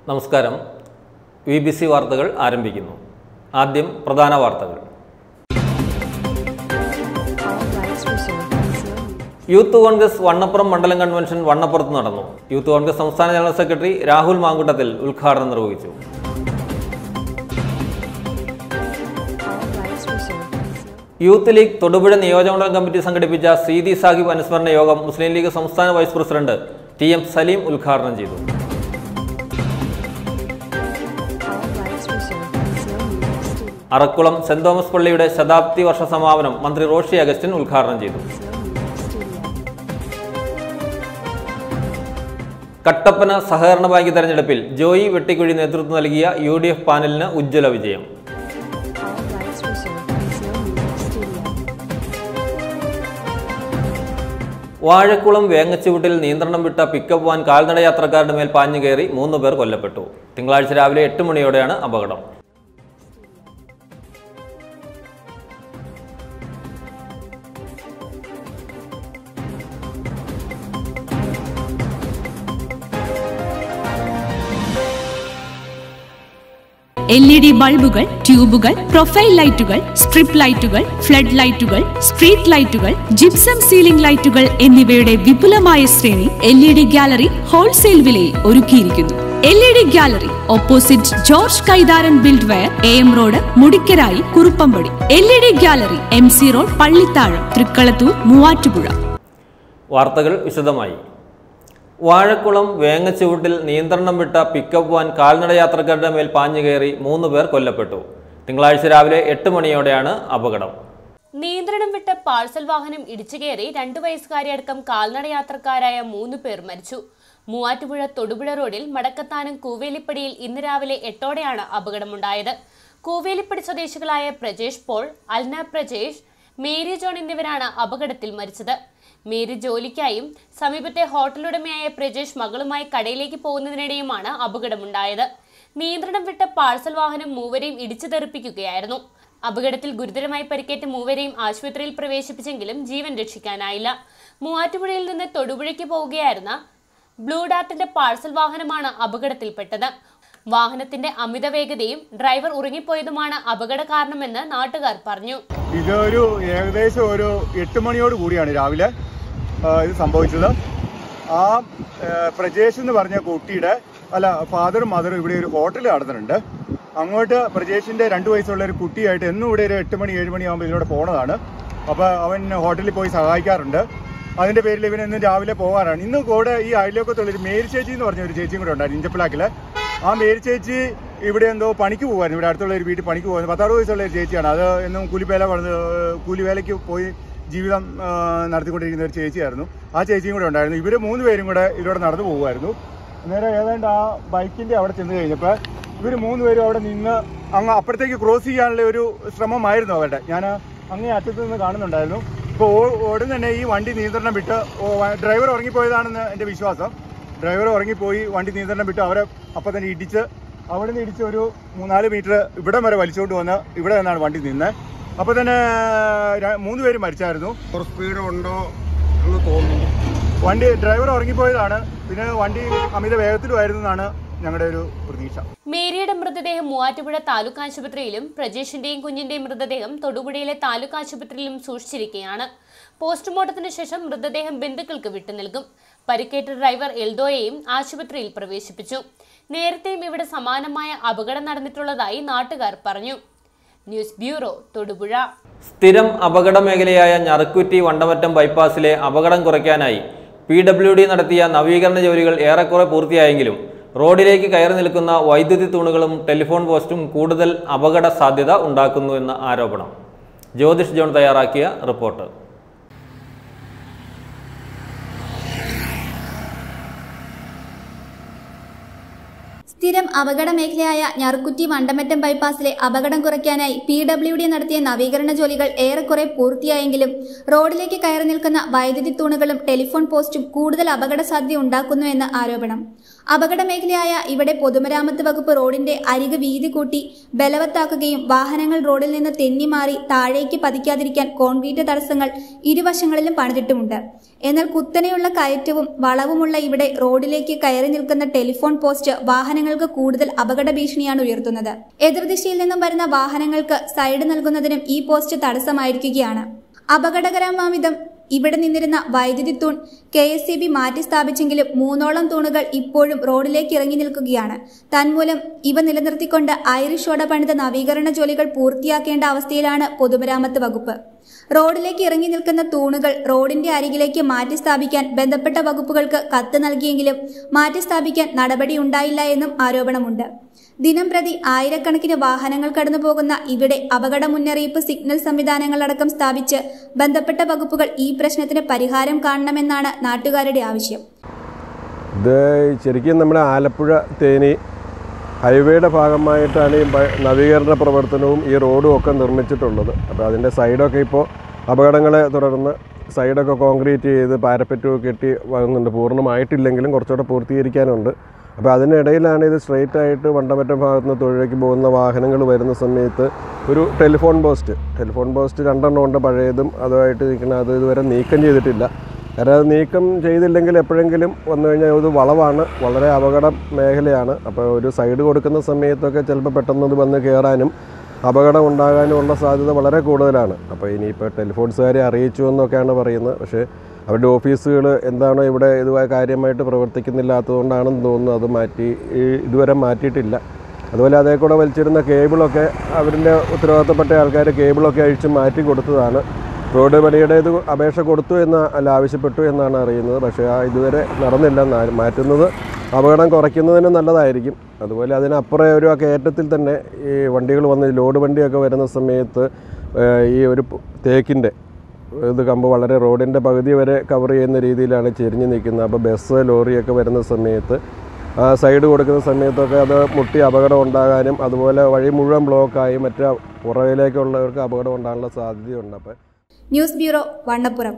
നമസ്കാരം V B C വാർത്തകൾ ആരംഭിക്കുന്നു ആദ്യം പ്രധാന വാർത്തകൾ All rights reserved. Zero youth Congress Vannappuram മണ്ഡലം കൺവെൻഷൻ വണ്ണപ്പുറത്ത് നടന്നു യൂത്ത് കോൺഗ്രസ് സംസ്ഥാന ജനറൽ സെക്രട്ടറി രാഹുൽ മാങ്കുട്ടത്തിൽ ഉദ്ഘാടനം നിർവഹിച്ചു All rights reserved. Zero youth League Thodupuzha നിയോജകമണ്ഡലം കമ്മിറ്റി സംഘടിപ്പിച്ച സീതി സാഹിബ് അനുസ്മരണ യോഗം മുസ്ലിം ലീഗ് സംസ്ഥാന vice president T M Saleem ഉദ്ഘാടനം ചെയ്തു All rights reserved. Zero Media Studio. Arakkulam സെന്റ് തോമസ് പള്ളിയുടെ ശതാബ്ദി വർഷ സമാപനം മന്ത്രി റോഷി അഗസ്റ്റിൻ ഉദ്ഘാടനം ചെയ്തു Zero Media Studio. കട്ടപ്പന സഹകരണ ബാങ്ക് തെരഞ്ഞെടുപ്പിൽ ജോയി വെട്ടിക്കുഴി നേതൃത്വം നൽകിയ യു ഡി എഫ് പാനലിന് ഉജ്ജ്വല വിജയം All rights reserved. Zero Media Studio. Vazhakulam വേങ്ങച്ചുവട്ടിൽ നിയന്ത്രണം വിട്ട പിക്കപ്പ് വാൻ കാൽനട യാത്രക്കാരുടെ മേൽ പാഞ്ഞു കയറി മൂന്ന് പേർ കൊല്ലപ്പെട്ടു തിങ്കളാഴ്ച രാവിലെ എട്ട് മണിയോടെയാണ് അപകടം എൽ ഇ ഡി ബൾബുകൾ ട്യൂബുകൾ പ്രൊഫൈൽ ലൈറ്റുകൾ സ്ട്രിപ്പ് ലൈറ്റുകൾ ഫ്ലഡ് ലൈറ്റുകൾ സ്ട്രീറ്റ് ലൈറ്റുകൾ ജിപ്സം സീലിംഗ് ലൈറ്റുകൾ എന്നിവയുടെ വിപുലമായ ശ്രേണി L E D gallery wholesale വിലയിൽ ഒരുക്കിയിരിക്കുന്നു L E D gallery opposite George Kaitharan build ware A M road Mudikkarayi Kuruppampady L E D gallery M C road Pallithazham Thrikkalathoor Muvattupuzha വാർത്തകൾ വിശദമായി വാഴക്കുളം വേങ്ങച്ചുവട്ടിൽ നിയന്ത്രണം വിട്ട പിക്കപ്പ് വാൻ കാൽനട യാത്രക്കാരുടെ മേൽ പാഞ്ഞു കയറി മൂന്ന് പേർ കൊല്ലപ്പെട്ടു തിങ്കളാഴ്ച രാവിലെ എട്ട് മണിയോടെയാണ് അപകടം നിയന്ത്രണം വിട്ട പാഴ്സൽ വാഹനം ഇടിച്ചുകയറി രണ്ടു വയസ്സുകാരി അടക്കം കാൽനട യാത്രക്കാരായ മൂന്ന് പേർ മരിച്ചു മൂവാറ്റുപുഴ തൊടുപുഴ റോഡിൽ മടക്കത്താനം കൂവേലിപ്പടിയിൽ ഇന്ന് രാവിലെ എട്ടോടെയാണ് അപകടമുണ്ടായത് കൂവേലിപ്പടി സ്വദേശികളായ Prajesh Paul Alna Prajesh Mary John എന്നിവരാണ് അപകടത്തിൽ മരിച്ചത് മേരി ജോലിക്കായും സമീപത്തെ ഹോട്ടലുടമയായ പ്രജേഷ് മകളുമായി കടയിലേക്ക് പോകുന്നതിനിടെയുമാണ് അപകടമുണ്ടായത് നിയന്ത്രണം വിട്ട പാഴ്സൽ വാഹനം മൂവരെയും ഇടിച്ചു തെറിപ്പിക്കുകയായിരുന്നു അപകടത്തിൽ ഗുരുതരമായി പരിക്കേറ്റ മൂവരെയും ആശുപത്രിയിൽ പ്രവേശിപ്പിച്ചെങ്കിലും ജീവൻ രക്ഷിക്കാനായില്ല മൂവാറ്റുപുഴയിൽ നിന്ന് തൊടുപുഴയ്ക്ക് പോവുകയായിരുന്ന ബ്ലൂ ഡാർട്ടിന്റെ പാഴ്സൽ വാഹനമാണ് അപകടത്തിൽപ്പെട്ടത് വാഹനത്തിന്റെ അമിത വേഗതയും ഡ്രൈവർ ഉറങ്ങിപ്പോയതുമാണ് അപകട കാരണമെന്ന് നാട്ടുകാർ പറഞ്ഞു ഇതൊരു ഏകദേശം ഒരു എട്ട് മണിയോട് കൂടിയാണ് രാവിലെ ആ, ഇത് സംഭവിച്ചത് ആ ആ, പ്രജേഷ് എന്ന് പറഞ്ഞ കുട്ടിയുടെ അല്ല ഫാദറും മദറും ഇവിടെ ഒരു ഹോട്ടൽ നടത്തുന്നുണ്ട് അങ്ങോട്ട് പ്രജേഷിന്റെ രണ്ട് വയസ്സുള്ള ഒരു കുട്ടിയായിട്ട് എന്നും ഇവിടെ ഒരു എട്ട് മണി ഏഴ് മണിയാകുമ്പോൾ ഇതിലൂടെ പോണതാണ് അപ്പോൾ അവൻ ഹോട്ടലിൽ പോയി സഹായിക്കാറുണ്ട് അതിന്റെ പേരിൽ ഇവൻ ഇന്ന് രാവിലെ പോകാറാണ് ഇന്ന് കൂടെ ഈ അയൽവക്കത്തുള്ള ഒരു മേരി ചേച്ചി എന്ന് പറഞ്ഞ ഒരു ചേച്ചിയും കൂടെ ഉണ്ടായിരുന്നു ഇഞ്ചപ്പിളാക്കില് ആ മേരി ചേച്ചി ഇവിടെ എന്തോ പണിക്ക് പോകുമായിരുന്നു ഇവിടെ അടുത്തുള്ള ഒരു വീട്ടിൽ പണിക്ക് പോകുന്നത് പത്താറ് വയസ്സുള്ള ഒരു ചേച്ചിയാണ് അത് എന്നും കൂലിവേല പറഞ്ഞ് കൂലിവേലയ്ക്ക് പോയി ജീവിതം ആ, നടത്തിക്കൊണ്ടിരിക്കുന്ന ഒരു ചേച്ചിയായിരുന്നു ആ ചേച്ചിയും കൂടെ ഉണ്ടായിരുന്നു ഇവർ മൂന്ന് പേരും കൂടെ ഇതിലൂടെ നടന്നു പോകുമായിരുന്നു അന്നേരം ഏതാണ്ട് ആ ബൈക്കിന്റെ അവിടെ ചെന്ന് കഴിഞ്ഞപ്പോൾ ഇവർ മൂന്ന് പേരും അവിടെ നിന്ന് അങ്ങ് അപ്പുറത്തേക്ക് ക്രോസ് ചെയ്യാനുള്ള ഒരു ശ്രമമായിരുന്നു അവരുടെ ഞാൻ അങ്ങേ അറ്റത്ത് നിന്ന് കാണുന്നുണ്ടായിരുന്നു ഇപ്പോൾ ഉടൻ തന്നെ ഈ വണ്ടി നിയന്ത്രണം വിട്ട് ഡ്രൈവർ ഉറങ്ങിപ്പോയതാണെന്ന് എൻ്റെ വിശ്വാസം ഡ്രൈവർ ഉറങ്ങിപ്പോയി വണ്ടി നിയന്ത്രണം വിട്ട് അവരെ അപ്പം തന്നെ ഇടിച്ച് അവിടെ നിന്ന് ഇടിച്ച് ഒരു മൂന്നാല് മീറ്റർ ഇവിടം വരെ വലിച്ചുകൊണ്ട് വന്ന് ഇവിടെ നിന്നാണ് വണ്ടി നിന്നത് അപ്പോൾ തന്നെ ര- മൂന്ന് പേര് മരിച്ചായിരുന്നു ഓവർ സ്പീഡ് ഉണ്ടോ എന്ന് തോന്നുന്നു വണ്ടി ഡ്രൈവർ ഉറങ്ങിപ്പോയതാണ് പിന്നെ വണ്ടി അമിത വേഗത്തിലുമായിരുന്നു എന്നാണ് ഞങ്ങളുടെ ഒരു പ്രതീക്ഷ മേരിയുടെ മൃതദേഹം മൂവാറ്റുപുഴ താലൂക്ക് ആശുപത്രിയിലും പ്രജേഷിന്റെയും കുഞ്ഞിന്റെയും മൃതദേഹം തൊടുപുഴയിലെ താലൂക്ക് ആശുപത്രിയിലും സൂക്ഷിച്ചിരിക്കുകയാണ് പോസ്റ്റ്മോർട്ടത്തിന് ശേഷം മൃതദേഹം ബന്ധുക്കൾക്ക് വിട്ടു നൽകും പരിക്കേറ്റ ഡ്രൈവർ എൽദോയെയും ആശുപത്രിയിൽ പ്രവേശിപ്പിച്ചു നേരത്തെയും ഇവിടെ സമാനമായ അപകടം നടന്നിട്ടുള്ളതായി നാട്ടുകാർ പറഞ്ഞു ന്യൂസ് ബ്യൂറോ തൊടുപുഴ സ്ഥിരം അപകട മേഖലയായ ഞറുക്കുറ്റി വണ്ടമറ്റം ബൈപ്പാസിലെ അപകടം കുറയ്ക്കാനായി പി ഡബ്ല്യു ഡി നടത്തിയ നവീകരണ ജോലികൾ ഏറെക്കുറെ പൂർത്തിയായെങ്കിലും റോഡിലേക്ക് കയറി നിൽക്കുന്ന വൈദ്യുതി തൂണുകളും ടെലിഫോൺ പോസ്റ്റും കൂടുതൽ അപകട സാധ്യത ഉണ്ടാക്കുന്നു എന്ന ആരോപണം ജ്യോതിഷ് ജോൺ തയ്യാറാക്കിയ റിപ്പോർട്ട് സ്ഥിരം അപകട മേഖലയായ ഞറുക്കുറ്റി വണ്ടമറ്റം ബൈപ്പാസിലെ അപകടം കുറയ്ക്കാനായി പി ഡബ്ല്യു ഡി നടത്തിയ നവീകരണ ജോലികൾ ഏറെക്കുറെ പൂർത്തിയായെങ്കിലും റോഡിലേക്ക് കയറി നിൽക്കുന്ന വൈദ്യുതി തൂണുകളും ടെലിഫോൺ പോസ്റ്റും കൂടുതൽ അപകട സാധ്യത ഉണ്ടാക്കുന്നുവെന്ന് ആരോപണം അപകട മേഖലയായ ഇവിടെ പൊതുമരാമത്ത് വകുപ്പ് റോഡിന്റെ അരിക് വീതി കൂട്ടി ബലവത്താക്കുകയും വാഹനങ്ങൾ റോഡിൽ നിന്ന് തെന്നിമാറി താഴേക്ക് പതിക്കാതിരിക്കാൻ കോൺക്രീറ്റ് തടസ്സങ്ങൾ ഇരുവശങ്ങളിലും പണിതിട്ടുമുണ്ട് എന്നാൽ കുത്തനെയുള്ള കയറ്റവും വളവുമുള്ള ഇവിടെ റോഡിലേക്ക് കയറി നിൽക്കുന്ന ടെലിഫോൺ പോസ്റ്റ് വാഹനങ്ങൾക്ക് കൂടുതൽ അപകട ഭീഷണിയാണ് ഉയർത്തുന്നത് എതിർദിശയിൽ നിന്നും വരുന്ന വാഹനങ്ങൾക്ക് സൈഡ് നൽകുന്നതിനും ഈ പോസ്റ്റ് തടസ്സമായിരിക്കുകയാണ് അപകടകരമാവിധം ഇവിടെ നിന്നിരുന്ന വൈദ്യുതി തൂൺ കെ എസ് സി ബി മാറ്റി സ്ഥാപിച്ചെങ്കിലും മൂന്നോളം തൂണുകൾ ഇപ്പോഴും റോഡിലേക്ക് ഇറങ്ങി നിൽക്കുകയാണ് തന്മൂലം ഇവ നിലനിർത്തിക്കൊണ്ട് ഐറിഷ് ഓട പണിത നവീകരണ ജോലികൾ പൂർത്തിയാക്കേണ്ട അവസ്ഥയിലാണ് പൊതുമരാമത്ത് വകുപ്പ് റോഡിലേക്ക് ഇറങ്ങി നിൽക്കുന്ന തൂണുകൾ റോഡിന്റെ അരികിലേക്ക് മാറ്റി സ്ഥാപിക്കാൻ ബന്ധപ്പെട്ട വകുപ്പുകൾക്ക് കത്ത് നൽകിയെങ്കിലും മാറ്റി സ്ഥാപിക്കാൻ നടപടിയുണ്ടായില്ല എന്നും ആരോപണമുണ്ട് ദിനം പ്രതി ആയിരക്കണക്കിന് വാഹനങ്ങൾ കടന്നു പോകുന്ന ഇവിടെ അപകട മുന്നറിയിപ്പ് സിഗ്നൽ സംവിധാനങ്ങളടക്കം സ്ഥാപിച്ച് ബന്ധപ്പെട്ട വകുപ്പുകൾ ഈ പ്രശ്നത്തിന് പരിഹാരം കാണണമെന്നാണ് നാട്ടുകാരുടെ ആവശ്യം ഇത് ശരിക്കും നമ്മുടെ ആലപ്പുഴ തേനി ഹൈവേയുടെ ഭാഗമായിട്ടാണ് ഈ ബ- നവീകരണ പ്രവർത്തനവും ഈ റോഡും ഒക്കെ നിർമ്മിച്ചിട്ടുള്ളത് അപ്പോൾ അതിൻ്റെ സൈഡൊക്കെ ഇപ്പോൾ അപകടങ്ങളെ തുടർന്ന് സൈഡൊക്കെ കോൺക്രീറ്റ് ചെയ്ത് പാരപ്പറ്റും കെട്ടി വരുന്നുണ്ട് പൂർണ്ണമായിട്ടില്ലെങ്കിലും കുറച്ചുകൂടെ പൂർത്തീകരിക്കാനുണ്ട് അപ്പോൾ അതിനിടയിലാണ് ഇത് സ്ട്രെയിറ്റ് ആയിട്ട് വണ്ടമറ്റം ഭാഗത്ത് നിന്ന് തൊഴിലേക്ക് പോകുന്ന വാഹനങ്ങൾ വരുന്ന സമയത്ത് ഒരു ടെലിഫോൺ പോസ്റ്റ് ടെലിഫോൺ പോസ്റ്റ് രണ്ടെണ്ണം ഉണ്ട് പഴയതും അതുമായിട്ട് നിൽക്കുന്ന അത് ഇതുവരെ നീക്കം ചെയ്തിട്ടില്ല കാരണം അത് നീക്കം ചെയ്തില്ലെങ്കിൽ എപ്പോഴെങ്കിലും വന്നു കഴിഞ്ഞാൽ ഇത് വളവാണ് വളരെ അപകട മേഖലയാണ് അപ്പോൾ ഒരു സൈഡ് കൊടുക്കുന്ന സമയത്തൊക്കെ ചിലപ്പോൾ പെട്ടെന്ന് ഇത് വന്ന് കയറാനും അപകടം ഉണ്ടാകാനും ഉള്ള സാധ്യത വളരെ കൂടുതലാണ് അപ്പോൾ ഇനിയിപ്പോൾ ടെലിഫോൺസുകാരെ അറിയിച്ചു എന്നൊക്കെയാണ് പറയുന്നത് പക്ഷേ അവരുടെ ഓഫീസുകൾ എന്താണോ ഇവിടെ ഇതുമായി കാര്യമായിട്ട് പ്രവർത്തിക്കുന്നില്ലാത്തതുകൊണ്ടാണെന്ന് തോന്നുന്നു അത് മാറ്റി ഈ ഇതുവരെ മാറ്റിയിട്ടില്ല അതുപോലെ അതേ കൂടെ വലിച്ചിരുന്ന കേബിളൊക്കെ അവരുടെ ഉത്തരവാദിത്തപ്പെട്ട ആൾക്കാർ കേബിളൊക്കെ അഴിച്ച് മാറ്റി കൊടുത്തതാണ് റോഡ് പണിയുടെ ഇത് അപേക്ഷ കൊടുത്തു എന്ന് അല്ല ആവശ്യപ്പെട്ടു എന്നാണ് അറിയുന്നത് പക്ഷേ ആ ഇതുവരെ നടന്നില്ല എന്നാ- മാറ്റുന്നത് അപകടം കുറയ്ക്കുന്നതിന് നല്ലതായിരിക്കും അതുപോലെ അതിനപ്പുറം ഒരു ആ കയറ്റത്തിൽ തന്നെ ഈ വണ്ടികൾ വന്ന് ലോഡ് വണ്ടിയൊക്കെ വരുന്ന സമയത്ത് ഏഹ്, ഈ ഒരു പ് തേക്കിൻ്റെ ഇത് കമ്പ് വളരെ റോഡിൻ്റെ പകുതി വരെ കവർ ചെയ്യുന്ന രീതിയിലാണ് ചെരിഞ്ഞ് നിൽക്കുന്നത് അപ്പോൾ ബസ് ലോറിയൊക്കെ വരുന്ന സമയത്ത് ആ സൈഡ് കൊടുക്കുന്ന സമയത്തൊക്കെ അത് മുട്ടി അപകടം ഉണ്ടാകാനും അതുപോലെ വഴി മുഴുവൻ ബ്ലോക്കായി മറ്റു പുറകിലേക്കുള്ളവർക്ക് അപകടം ഉണ്ടാകാനുള്ള സാധ്യതയുണ്ട് അപ്പോൾ news bureau Vannappuram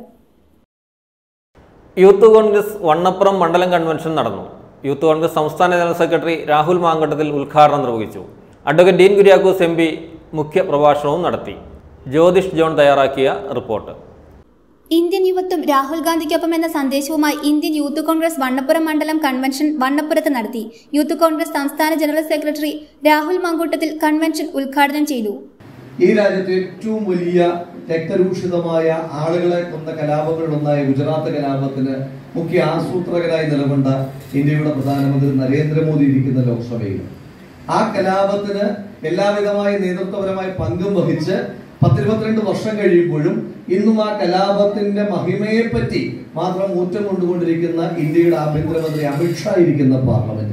youth Congress Vannappuram മണ്ഡലം കൺവെൻഷൻ നടന്നു യൂത്ത് കോൺഗ്രസ് സംസ്ഥാന ജനറൽ സെക്രട്ടറി രാഹുൽ മാങ്കട്ടത്തിൽ ഉദ്ഘാടനം നിർവഹിച്ചു advocate Dean Kuriakose M P മുഖ്യ പ്രഭാഷണവും നടത്തി ജ്യോതിഷ് ജോൺ തയ്യാറാക്കിയ റിപ്പോർട്ട് ഇന്ത്യൻ യുവത്വം രാഹുൽ ഗാന്ധിക്കൊപ്പം എന്ന സന്ദേശവുമായി ഇന്ത്യൻ യൂത്ത് കോൺഗ്രസ് വണ്ണപ്പുറം മണ്ഡലം കൺവെൻഷൻ വണ്ണപ്പുറത്ത് നടത്തി യൂത്ത് കോൺഗ്രസ് സംസ്ഥാന general secretary Rahul Mankoottathil convention ഉദ്ഘാടനം ചെയ്തു ഈ രാജ്യത്തെ ഏറ്റവും വലിയ രക്തരൂഷിതമായ ആളുകളെ കൊന്ന കലാപങ്ങളിലൊന്നായ ഗുജറാത്ത് കലാപത്തിന് മുഖ്യ ആസൂത്രകരായി നിലകൊണ്ട ഇന്ത്യയുടെ പ്രധാനമന്ത്രി നരേന്ദ്രമോദി ഇരിക്കുന്ന ലോക്സഭയിൽ ആ കലാപത്തിന് എല്ലാവിധമായ നേതൃത്വപരമായ പങ്കും വഹിച്ച് പത്തിരുപത്തിരണ്ട് വർഷം കഴിയുമ്പോഴും ഇന്നും ആ കലാപത്തിന്റെ മഹിമയെ പറ്റി മാത്രം ഊറ്റം കൊണ്ടുകൊണ്ടിരിക്കുന്ന ഇന്ത്യയുടെ ആഭ്യന്തരമന്ത്രി അമിത്ഷാ ഇരിക്കുന്ന പാർലമെന്റിൽ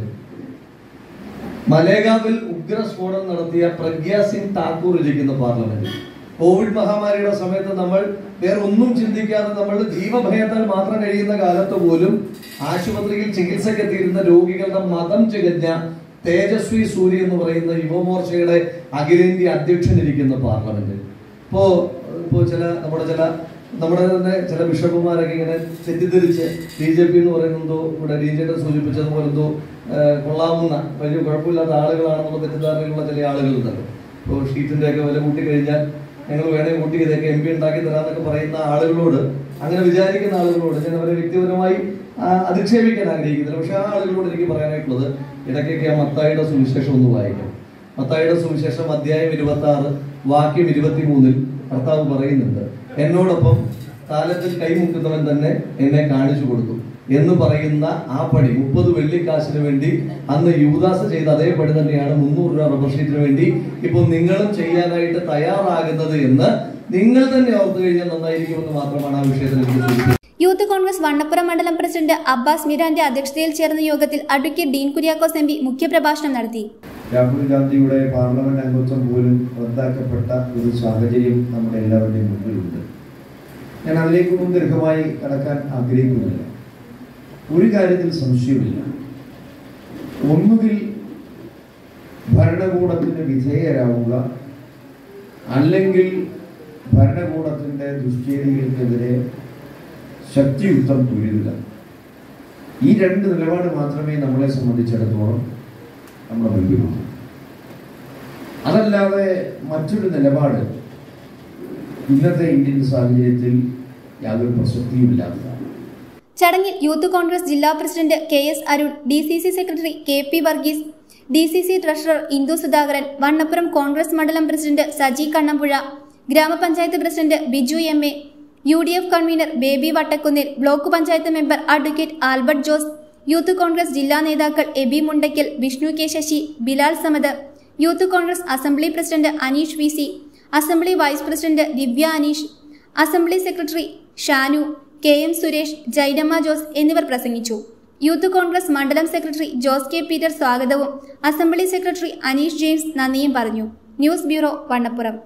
മലേഗാവിൽ ഉഗ്ര സ്ഫോടനം നടത്തിയ പ്രഗ്യ സിംഗ് താക്കൂർ ഇരിക്കുന്ന പാർലമെന്റിൽ കോവിഡ് മഹാമാരിയുടെ സമയത്ത് നമ്മൾ വേറെ ഒന്നും ചിന്തിക്കാതെ നമ്മൾ ജീവഭയത്താൽ മാത്രം കഴിയുന്ന കാലത്ത് പോലും ആശുപത്രിയിൽ ചികിത്സയ്ക്ക് എത്തിയിരുന്ന രോഗികളുടെ മതം ചികഞ്ഞ തേജസ്വി സൂര്യ എന്ന് പറയുന്ന യുവമോർച്ചയുടെ അഖിലേന്ത്യാ അധ്യക്ഷൻ ഇരിക്കുന്ന പാർലമെന്റിൽ ഇപ്പോ ഇപ്പോ ചില നമ്മുടെ ചില നമ്മുടെ തന്നെ ചില ബിഷപ്പുമാരൊക്കെ ഇങ്ങനെ തെറ്റിദ്ധരിച്ച് ബി ജെ പി എന്ന് പറയുന്നതോ ഇവിടെ ഡി ജെ സൂചിപ്പിച്ചതുപോലെ എന്തോ ആ, കൊള്ളാവുന്ന വലിയ കുഴപ്പമില്ലാത്ത ആളുകളാണെന്നുള്ള തെറ്റിദ്ധാരണയിലുള്ള ചില ആളുകളുണ്ടല്ലോ ഇപ്പോൾ ഷീറ്റിന്റെ ഒക്കെ വില കൂട്ടി കഴിഞ്ഞാൽ ഞങ്ങൾ വേണേൽ കൂട്ടി ഇതൊക്കെ എം പി ഉണ്ടാക്കി തരാന്നൊക്കെ പറയുന്ന ആളുകളോട് അങ്ങനെ വിചാരിക്കുന്ന ആളുകളോട് ഞാൻ അവരെ വ്യക്തിപരമായി ആ, അധിക്ഷേപിക്കാൻ ആഗ്രഹിക്കുന്നില്ല പക്ഷെ ആ ആളുകളോട് എനിക്ക് പറയാനായിട്ടുള്ളത് ഇടയ്ക്കൊക്കെ ആ മത്തായിയുടെ സുവിശേഷം ഒന്ന് വായിക്കണം മത്തായിയുടെ സുവിശേഷം അധ്യായം ഇരുപത്തി ആറ് വാക്യം ഇരുപത്തി മൂന്നിൽ കർത്താവ് പറയുന്നുണ്ട് എന്നോടൊപ്പം താലത്തിൽ കൈമുക്കുന്നവൻ തന്നെ എന്നെ കാണിച്ചു കൊടുത്തു എന്ന് പറയുന്ന ആ പണി മുപ്പത് വെള്ളിക്കാശിന് വേണ്ടി അന്ന് യൂദാസ് ചെയ്ത അതേ പണി തന്നെയാണ് മുന്നൂറ് രൂപ റബ്ബർ ഷീറ്റിന് വേണ്ടി ഇപ്പോൾ നിങ്ങളും ചെയ്യാനായിട്ട് തയ്യാറാകുന്നത് എന്ന് നിങ്ങൾ തന്നെ ഓർത്തു കഴിഞ്ഞാൽ നന്നായിരിക്കുമെന്ന് മാത്രമാണ് ആ വിഷയത്തിൽ എനിക്ക് സൂചിപ്പിക്കുന്നത് യൂത്ത് കോൺഗ്രസ് വണ്ണപ്പുറം മണ്ഡലം പ്രസിഡന്റ് അബ്ബാസ് മീരാന്റെ അധ്യക്ഷതയിൽ ചേർന്ന യോഗത്തിൽ advocate Dean Kuriakose M P മുഖ്യപ്രഭാഷണം നടത്തി രാഹുൽ ഗാന്ധിയുടെ പാർലമെന്റ് അംഗത്വം പോലും റദ്ദാക്കപ്പെട്ട ഒരു സാഹചര്യം നമ്മുടെ എല്ലാവരുടെയും മുമ്പിലുണ്ട് ഞാൻ അതിലേക്കൊന്നും ദീർഘമായി കടക്കാൻ ആഗ്രഹിക്കുന്നില്ല ഒരു കാര്യത്തിൽ സംശയമില്ല ഒന്നുകിൽ ഭരണകൂടത്തിന് വിധേയരാവുക അല്ലെങ്കിൽ ഭരണകൂടത്തിന്റെ ദുഷ്ചേരികൾക്കെതിരെ ശക്തിയുക്തം തുരിയുക ഈ രണ്ട് നിലപാട് മാത്രമേ നമ്മളെ സംബന്ധിച്ചിടത്തോളം നമ്മുടെ മുൻപിലുള്ളൂ അതല്ലാതെ മറ്റൊരു നിലപാട് ഇന്നത്തെ ഇന്ത്യൻ സാഹചര്യത്തിൽ യാതൊരു പ്രസക്തിയുമില്ലാത്തതാണ് ചടങ്ങിൽ യൂത്ത് കോൺഗ്രസ് ജില്ലാ president K S Arun D C C secretary K P Varghese D C C treasurer Indu Sudhakaran Vannappuram Congress മണ്ഡലം പ്രസിഡന്റ് സജി കണ്ണമ്പുഴ ഗ്രാമപഞ്ചായത്ത് president Biju M A U D F convener Baby Vattakunnil block panchayat member advocate Albert Jose youth Congress ജില്ലാ നേതാക്കൾ Aby Mundackal Vishnu K Sasi Bilal Samad youth Congress assembly president Aneesh V C assembly vice president Divya Aneesh assembly secretary Shanu K M Suresh Jaidamma Jose എന്നിവർ പ്രസംഗിച്ചു youth Congress മണ്ഡലം secretary Jose K Peter സ്വാഗതവും assembly secretary Aneesh James നന്ദിയും പറഞ്ഞു news bureau Vannappuram